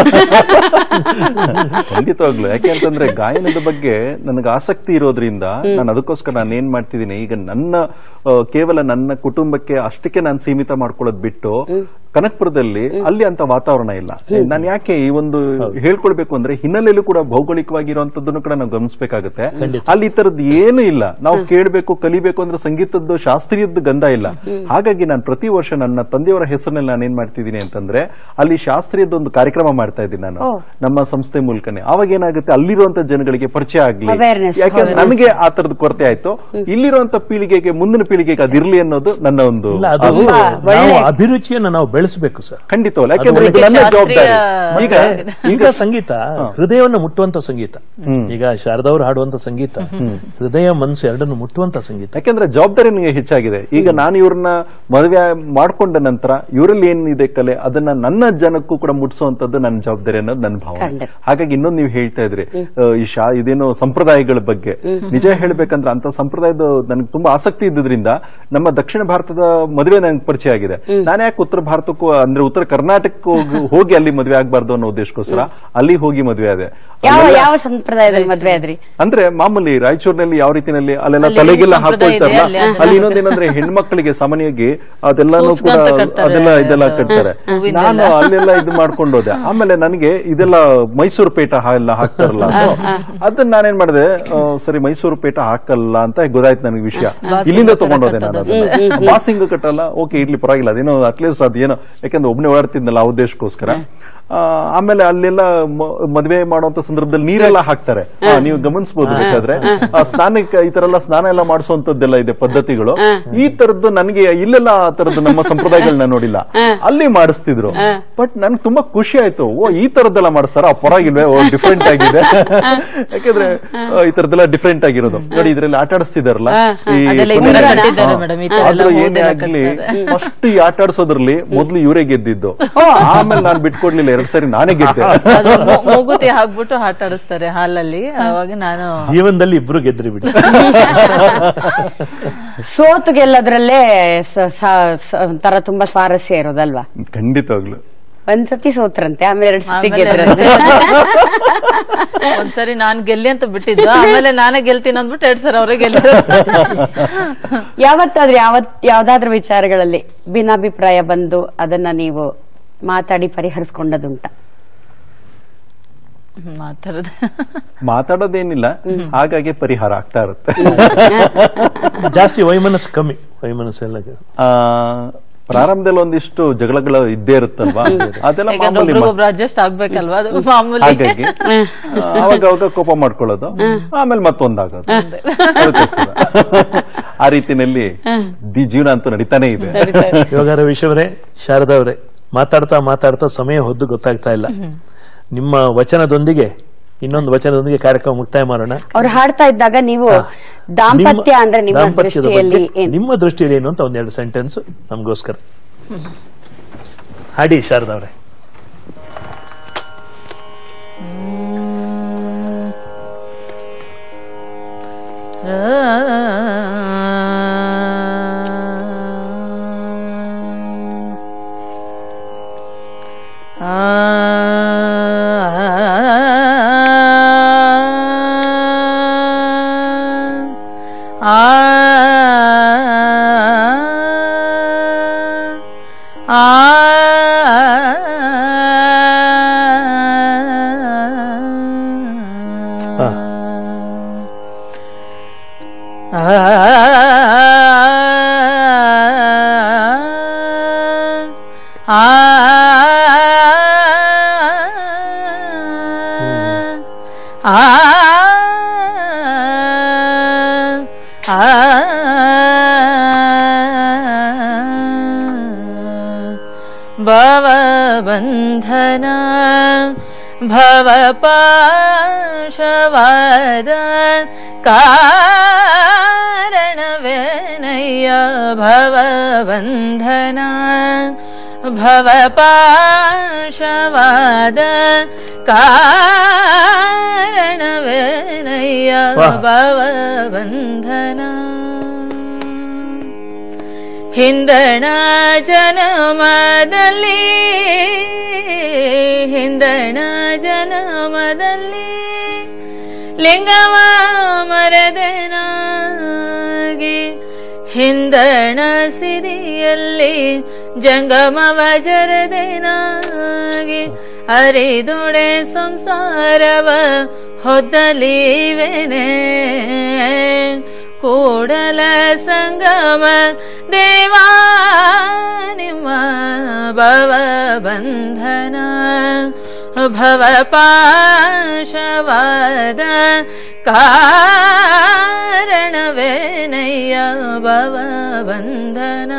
ಖಂಡಿತವಾಗ್ಲು ಯಾಕೆ ಅಂತಂದ್ರೆ ಗಾಯನದ ಬಗ್ಗೆ ನನಗೆ ಆಸಕ್ತಿ ಇರೋದ್ರಿಂದ ನಾನು ಅದಕ್ಕೋಸ್ಕರ ನಾನು ಏನ್ ಮಾಡ್ತಿದ್ದೀನಿ ಈಗ ನನ್ನ ಆ, ಕೇವಲ ನನ್ನ ಕುಟುಂಬಕ್ಕೆ ಅಷ್ಟಕ್ಕೆ ನಾನು ಸೀಮಿತ ಮಾಡ್ಕೊಳ್ಳೋದ್ ಬಿಟ್ಟು ಕನಕ್ಪುರದಲ್ಲಿ ಅಲ್ಲಿ ಅಂತ ವಾತಾವರಣ ಇಲ್ಲ ನಾನು ಯಾಕೆ ಈ ಒಂದು ಹೇಳ್ಕೊಳ್ಬೇಕು ಅಂದ್ರೆ ಹಿನ್ನೆಲೆಯಲ್ಲೂ ಕೂಡ ಭೌಗೋಳಿಕವಾಗಿರುವಂತದ್ದನ್ನು ಕೂಡ ನಾವು ಗಮನಿಸಬೇಕಾಗುತ್ತೆ ಅಲ್ಲಿ ಈ ತರದ್ ಏನು ಇಲ್ಲ ನಾವು ಕೇಳ್ಬೇಕು ಕಲಿಬೇಕು ಅಂದ್ರೆ ಸಂಗೀತದ್ದು ಶಾಸ್ತ್ರೀಯದ ಗಂಧ ಇಲ್ಲ ಹಾಗಾಗಿ ನಾನು ಪ್ರತಿ ವರ್ಷ ನನ್ನ ತಂದೆಯವರ ಹೆಸರಿನಲ್ಲಿ ನಾನು ಏನ್ ಮಾಡ್ತಿದ್ದೀನಿ ಅಂತಂದ್ರೆ ಅಲ್ಲಿ ಶಾಸ್ತ್ರೀಯದ ಒಂದು ಕಾರ್ಯಕ್ರಮ ಮಾಡ್ತಾ ಇದ್ದೀನಿ ನಾನು ನಮ್ಮ ಸಂಸ್ಥೆ ಮೂಲಕನೇ ಅವಾಗ ಏನಾಗುತ್ತೆ ಅಲ್ಲಿರುವಂತ ಜನಗಳಿಗೆ ಪರಿಚಯ ಆಗ್ಲಿ Awareness, ಯಾಕಂದ್ರೆ ನನಗೆ ಆ ತರದ ಕೊರತೆ ಆಯ್ತು ಇಲ್ಲಿರುವಂತ ಪೀಳಿಗೆಗೆ ಮುಂದಿನ ಪೀಳಿಗೆಗೆ ಅದಿರ್ಲಿ ಅನ್ನೋದು ನನ್ನ ಒಂದು ಇಲ್ಲ ಅದು ನಾವು ಅಭಿರುಚಿಯನ್ನ ನಾವು ಬೆಳೆಸಬೇಕು ಸರ್ ಖಂಡಿತವಲ್ಲ ಯಾಕಂದ್ರೆ ಇದು ನನ್ನ ಜವಾಬ್ದಾರಿ ಈಗ ಈಗ ಸಂಗೀತ ಹೃದಯವನ್ನು ಮುಟ್ಟುವಂತ ಸಂಗೀತ ಈಗ ಶಾರದವ್ರು ಹಾಡುವಂತ ಸಂಗೀತ ಹೃದಯ ಮನಸ್ಸು ಎರಡನ್ನು ಮುಟ್ಟುವಂತ ಸಂಗೀತ ಯಾಕಂದ್ರೆ ಜವಾಬ್ದಾರಿ ನನಗೆ ಹೆಚ್ಚಾಗಿದೆ ಈಗ ನಾನು ಇವ್ರನ್ನ ಮದುವೆ ಮಾಡ್ಕೊಂಡ ನಂತರ ಇವರಲ್ಲಿ ಏನಿದೆ ಕಲೆ ಅದನ್ನ ನನ್ನ ಜನಕ್ಕೂ ಕೂಡ ಮುಟ್ಸುವಂತದ್ದು ನನ್ನ ಜವಾಬ್ದಾರಿ ಅನ್ನೋದು ನನ್ನ ಭಾವನೆ ಹಾಗಾಗಿ ಇನ್ನೊಂದು ನೀವು ಹೇಳ್ತಾ ಇದ್ರಿ ಆ, ಈ ಶಾ ಇದೇನೋ ಸಂಪ್ರದಾಯಗಳ ಬಗ್ಗೆ ನಿಜ ಹೇಳ್ಬೇಕಂದ್ರೆ ಅಂತ ಸಂಪ್ರದಾಯದ ನನಗೆ ತುಂಬಾ ಆಸಕ್ತಿ ಇದ್ದಿದ್ರಿಂದ ನಮ್ಮ ದಕ್ಷಿಣ ಭಾರತದ ಮದುವೆ ನಂಗೆ ಪರಿಚಯ ಆಗಿದೆ ನಾನು ಯಾಕೆ ಉತ್ತರ ಭಾರತಕ್ಕೂ ಅಂದ್ರೆ ಉತ್ತರ ಕರ್ನಾಟಕಕ್ಕೂ ಹೋಗಿ- ಹೋಗಿ ಅಲ್ಲಿ ಮದುವೆ ಆಗ್ಬಾರ್ದು ಅನ್ನೋ ಉದ್ದೇಶಕ್ಕೋಸ್ಕರ ಅಲ್ಲಿ ಹೋಗಿ ಮದುವೆ ಆದೆ ಯಾವ ಅಲ್ಲೆಲ್ಲ- ಯಾವ ಸಂಪ್ರದಾಯದಲ್ಲಿ ಮದ್ವೆ ಆದ್ರಿ ಅಂದ್ರೆ ಮಾಮೂಲಿ ರಾಯಚೂರಿನಲ್ಲಿ ಯಾವ ರೀತಿನಲ್ಲಿ ಅಲ್ಲೆಲ್ಲ ಅಲ್ಲಿ ತಲೆಗೆಲ್ಲ ಏನ್ ಸಂಪ್ರದಾಯ ಇದೆ, ಹಾಕೊಳ್ತಾರಲ್ಲ ಅಲ್ಲಿ ಅದೆಲ್ಲ ಅಲ್ಲಿ ಇನ್ನೊಂದೇನಂದ್ರೆ ಹೆಣ್ಮಕ್ಳಿಗೆ ಸಾಮಾನ್ಯವಾಗಿ ಅದೆಲ್ಲಾನು ಕೂಡ ಸೂಸ್ಗಂತ ಕಟ್ತಾರೆ. ಅದೆಲ್ಲ ಇದೆಲ್ಲ ಕಟ್ತಾರೆ ಹೂವಿಂದೆಲ್ಲ. ನಾನು ಅಲ್ಲೆಲ್ಲ ಇದು ಮಾಡ್ಕೊಂಡು ಹೋದೆ ಆಮೇಲೆ ನನಗೆ ಇದೆಲ್ಲ ಮೈಸೂರು ಪೇಟ ಹಾ- ಎಲ್ಲ ಹಾಕ್ತಾರಲ್ಲ ಅಂತ. ಅದನ್ನ ನಾನೇನ್ ಮಾಡಿದೆ ಆ, ಸರಿ ಮೈಸೂರು ಪೇಟ ಹಾಕಲ್ಲ ಅಂತ ಗೊತ್ತಾಯ್ತು ನನಗೆ ವಿಷಯ ಇಲ್ಲಿಂದ ತಗೊಂಡೋದೆ ನಾನು ಅದನ್ನ ಬಾಸಿಂಗ್ ಕಟ್ಟಲ್ಲ ಓಕೆ ಇರ್ಲಿ ಪರವಾಗಿಲ್ಲ ಅದೇನೋ ಅಟ್ಲೀಸ್ಟ್ ಅದೇನೋ ಯಾಕಂದ್ರೆ ಒಬ್ನೇ ಓಡಾಡ್ತಿದ್ನಲ್ಲ ಆ ಉದ್ದೇಶಕ್ಕೋಸ್ಕರ ಆ, ಆಮೇಲೆ ಅಲ್ಲೆಲ್ಲ ಮ- ಮದ್ವೆ ಮಾಡುವಂತ ಸಂದರ್ಭದಲ್ಲಿ ನೀರೆಲ್ಲ ಹಾಕ್ತಾರೆ ಆ, ನೀವು ಗಮನಿಸಬಹುದು ಬೇಕಾದ್ರೆ ಆ, ಸ್ನಾನಕ್ಕೆ ಈ ತರ ಎಲ್ಲ ಸ್ನಾನ ಎಲ್ಲ ಮಾಡಿಸುವಂತದ್ದೆಲ್ಲ ಇದೆ ಪದ್ಧತಿಗಳು ಈ ತರದ್ದು ನನಗೆ ಇಲ್ಲೆಲ್ಲ ಆ ತರದ್ದು ನಮ್ಮ ಸಂಪ್ರದಾಯಗಳನ್ನ ನೋಡಿಲ್ಲ ಅಲ್ಲಿ ಮಾಡಿಸ್ತಿದ್ರು ಬಟ್ ನನ್ಗೆ ತುಂಬಾ ಖುಷಿ ಆಯ್ತು ಓ ಈ ತರದ್ದೆಲ್ಲ ಮಾಡಿಸ್ತಾರ ಪರವಾಗಿಲ್ವೇ ಓ ಡಿಫ್ರೆಂಟ್ ಆಗಿದೆ ಯಾಕಂದ್ರೆ ಆ, ಈ ತರದ್ದೆಲ್ಲ ಡಿಫ್ರೆಂಟ್ ಆಗಿರೋದು ನೋಡಿ ಇದ್ರಲ್ಲಿ ಆಟ ಆಡಿಸ್ತಿದಾರಲ್ಲ ಈ ಅದೆಲ್ಲ ಈ ತರ ಕೊನೆಯಲ್ಲಿ- ಕಟ್ಟಿದ್ದಾರೆ ಹಾ. madam, ಈ ತರ ಎಲ್ಲ ಆದ್ರೂ ಏನೇ ಓದೆಲ್ಲ ಆಗ್ಲಿ ಕಟ್ತಾರೆ. ಫಸ್ಟ್ ಈ ಆಟ ಆಡ್ಸೋದ್ರಲ್ಲಿ ಮೊದ್ಲು ಇವರೇ ಗೆದ್ದಿದ್ದು ಆಮೇಲೆ ನಾನ್ ಬಿಟ್ಕೊಡ್ಲಿಲ್ಲ ಎರಡ್ ಸರಿ ನಾನೇ ಗೆದ್ದೆ ಅದು ಮೂ- ಮೂಗುತಿ ಹಾಕ್ಬಿಟ್ಟು ಆಟ ಆಡಿಸ್ತಾರೆ ಹಾಲಲ್ಲಿ ಅವಾಗ ನಾನು ಜೀವನದಲ್ಲಿ ಇಬ್ರು ಗೆದ್ರಿ ಬಿಡಿ ಸೋತು ಗೆಲ್ಲದ್ರಲ್ಲೇ ಸ- ಸ- ಸ- ಒಂಥರ ತುಂಬಾ ಸ್ವಾರಸ್ಯ ಇರೋದಲ್ವಾ ಖಂಡಿತವಾಗ್ಲು ಒಂದ್ಸತಿ ಸೋತ್ರಂತೆ ಆಮೇಲೆ ಎರಡ್ ಸತಿ ಆಮೇಲೆ ಗೆದ್ರಂತೆ ಒಂದ್ಸರಿ ನಾನ್ ಗೆಲ್ಲಿ ಅಂತ ಬಿಟ್ಟಿದ್ದು ಆಮೇಲೆ ನಾನೇ ಗೆಲ್ತೀನಿ ಅಂದ್ಬಿಟ್ಟು ಎರಡ್ ಸರಿ ಅವರೇ ಗೆಲ್ಲ ಯಾವತ್ತಾದ್ರೂ ಯಾವತ್ ಯಾವ್ದಾದ್ರು ವಿಚಾರಗಳಲ್ಲಿ ಭಿನ್ನಾಭಿಪ್ರಾಯ ಬಂದು ಅದನ್ನ ನೀವು ಮಾತಾಡಿ ಪರಿಹರಿಸ್ಕೊಂಡದುಂಟ ಮಾತಾಡೋದು ಮಾತಾಡೋದೇನಿಲ್ಲ ಹಾಗಾಗಿ ಪರಿಹಾರ ಆಗ್ತಾ ಇರುತ್ತೆ ಜಾಸ್ತಿ ವೈಮನಸ್ಸು ಕಮ್ಮಿ ವೈಮನಸ್ಸು ಎಲ್ಲ ಆ, ಪ್ರಾರಂಭದಲ್ಲಿ ಒಂದಿಷ್ಟು ಜಗಳಗಳು ಇದ್ದೇ ಇರುತ್ತಲ್ವಾ ಅದೆಲ್ಲ ಯಾಕಂದ್ರೆ ಮಾಮೂಲಿ ಒಬ್ರಿಗೊಬ್ರು ಅಡ್ಜಸ್ಟ್ ಆಗ್ಬೇಕಲ್ವಾ ಅದು ಮಾಮೂಲಿ ಹಾಗಾಗಿ ಆ, ಅವಾಗ ಅವಾಗ ಕೋಪ ಮಾಡ್ಕೊಳ್ಳೋದು ಆಮೇಲೆ ಮತ್ತೊಂದಾಗೋದು ವ್ಯತ್ಯಾಸ ಇಲ್ಲ. ಆ ರೀತಿನಲ್ಲಿ ದಿ ಜೀವನ ಅಂತೂ ನಡೀತಾನೆ ಇದೆ ಇವಾಗ ರವೀಶ್ ಶಾರದಾ ಅವರೇ ಮಾತಾಡ್ತಾ ಮಾತಾಡ್ತಾ ಸಮಯ ಹೊದ್ದು ಗೊತ್ತಾಗ್ತಾ ಇಲ್ಲ ನಿಮ್ಮ ವಚನದೊಂದಿಗೆ ಇನ್ನೊಂದು ವಚನದೊಂದಿಗೆ ಕಾರ್ಯಕ್ರಮ ಮುಕ್ತಾಯ ಮಾಡೋಣ ಅವ್ರು ಹಾಡ್ತಾ ಇದ್ದಾಗ ನೀವು ದಾಂಪತ್ಯ ಅಂದ್ರೆ ನಿಮ್ಮ ದಾಂಪತ್ಯದ ದೃಷ್ಟಿಯಲ್ಲಿ ಬಗ್ಗೆ ಏನು ನಿಮ್ಮ ದೃಷ್ಟಿಯಲ್ಲಿ ಏನು ಅಂತ ಒಂದೆರಡು ಸೆಂಟೆನ್ಸ್ ನಮಗೋಸ್ಕರ ಹಾಡಿ ಶಾರದಾ ಅವರೇ ಆ. ಭವಬಂಧನ ಭವಪಾಶವಾದ ಕಾರಣವೇನಯ್ಯ ಭವಬಂಧನ ಭವಪಾಶವಾದ ಕಾರಣವೇನಯ್ಯ ವಾಹ್. ಭವಬಂಧನ ಹಿಂದಣ ಜನಮದಲ್ಲಿ ಹಿಂದಣ ಜನಮದಲ್ಲಿ ಲಿಂಗವ ಮರದನಾಗಿ ಹಿಂದಣ ಸಿರಿಯಲ್ಲಿ ಜಂಗಮವ ಜರದನಾಗಿ ಅರಿದುಡೆ ಸಂಸಾರವ ಹೊದ್ದಲಿವೆನೆ ಕೂಡಲ ಸಂಗಮ ದೇವಾ ನಿಮ್ಮ ಭವ ಬಂಧನ ಭವ ಪಾಶವಾದ ಕಾರಣವೇನಯ್ಯ ಭವ ಬಂಧನ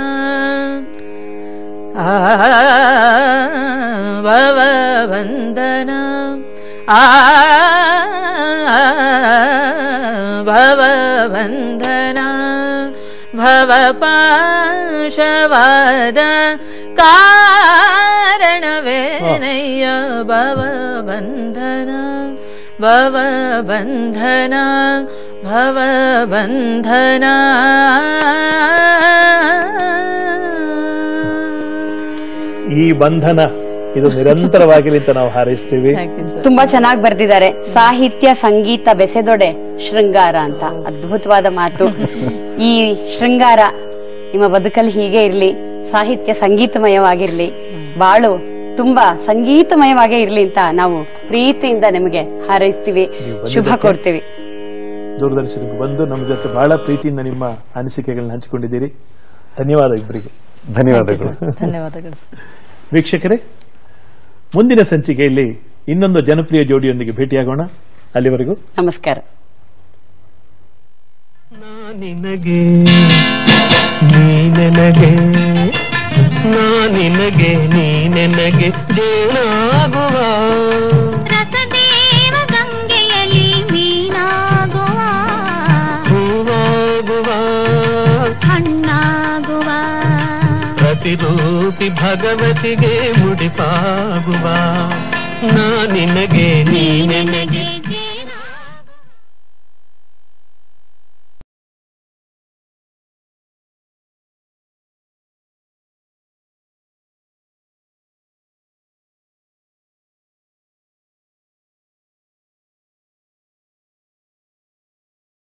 ಆ ಭವ ಬಂಧನ ಆ ಭವ ಬಂಧನ ಭವ ಪಾಶವಾದ ಕಾರಣವೇನಯ್ಯ ಭವ ಬಂಧನ ಭವ ಬಂಧನ ಭವ ಬಂಧನ ಈ ಬಂಧನ ಇದು ನಿರಂತರವಾಗಿಲಿ ಅಂತ ನಾವು ಹಾರೈಸ್ತೀವಿ ತುಂಬಾ ಚೆನ್ನಾಗಿ ಬರ್ದಿದ್ದಾರೆ ಸಾಹಿತ್ಯ ಸಂಗೀತ ಬೆಸೆದೊಡೆ ಶೃಂಗಾರ ಅಂತ ಅದ್ಭುತವಾದ ಮಾತು ಈ ಶೃಂಗಾರ ನಿಮ್ಮ ಬದುಕಲ್ಲಿ ಹೀಗೆ ಇರ್ಲಿ ಸಾಹಿತ್ಯ ಸಂಗೀತಮಯವಾಗಿರ್ಲಿ ಬಾಳು ತುಂಬಾ ಸಂಗೀತಮಯವಾಗೇ ಇರ್ಲಿ ಅಂತ ನಾವು ಪ್ರೀತಿಯಿಂದ ನಿಮಗೆ ಹಾರೈಸ್ತೀವಿ ಶುಭ ಕೋರ್ತೀವಿ ದೂರದರ್ಶನಕ್ಕೆ ಬಂದು ನಮ್ಮ ಜೊತೆ ಬಹಳ ಪ್ರೀತಿಯಿಂದ ನಿಮ್ಮ ಅನಿಸಿಕೆಗಳನ್ನ ಹಂಚಿಕೊಂಡಿದ್ದೀರಿ ಧನ್ಯವಾದ ಇಬ್ಬರಿಗೆ ಧನ್ಯವಾದಗಳು ಧನ್ಯವಾದಗಳು ವೀಕ್ಷಕರೇ ಮುಂದಿನ ಸಂಚಿಕೆಯಲ್ಲಿ ಇನ್ನೊಂದು ಜನಪ್ರಿಯ ಜೋಡಿಯೊಂದಿಗೆ ಭೇಟಿಯಾಗೋಣ ಅಲ್ಲಿವರೆಗೂ ನಮಸ್ಕಾರ ನಿನಗೆ ನೀನೆನಗೆ ನಾ ನಿನಗೆ ನೀನೆನಗೆ ಜೇನಾಗುವ ರಸದೇವ ಗಂಗೆಯಲ್ಲಿ ಮೀನಾಗುವ ಹೂವಾಗುವ ಹಣ್ಣಾಗುವ ಪ್ರತಿರೂಪಿ ಭಗವತಿಗೆ ಮುಡಿಪಾಗುವ ನಾ ನಿನಗೆ ನೀನೆನಗೆ ನಿನಗೆ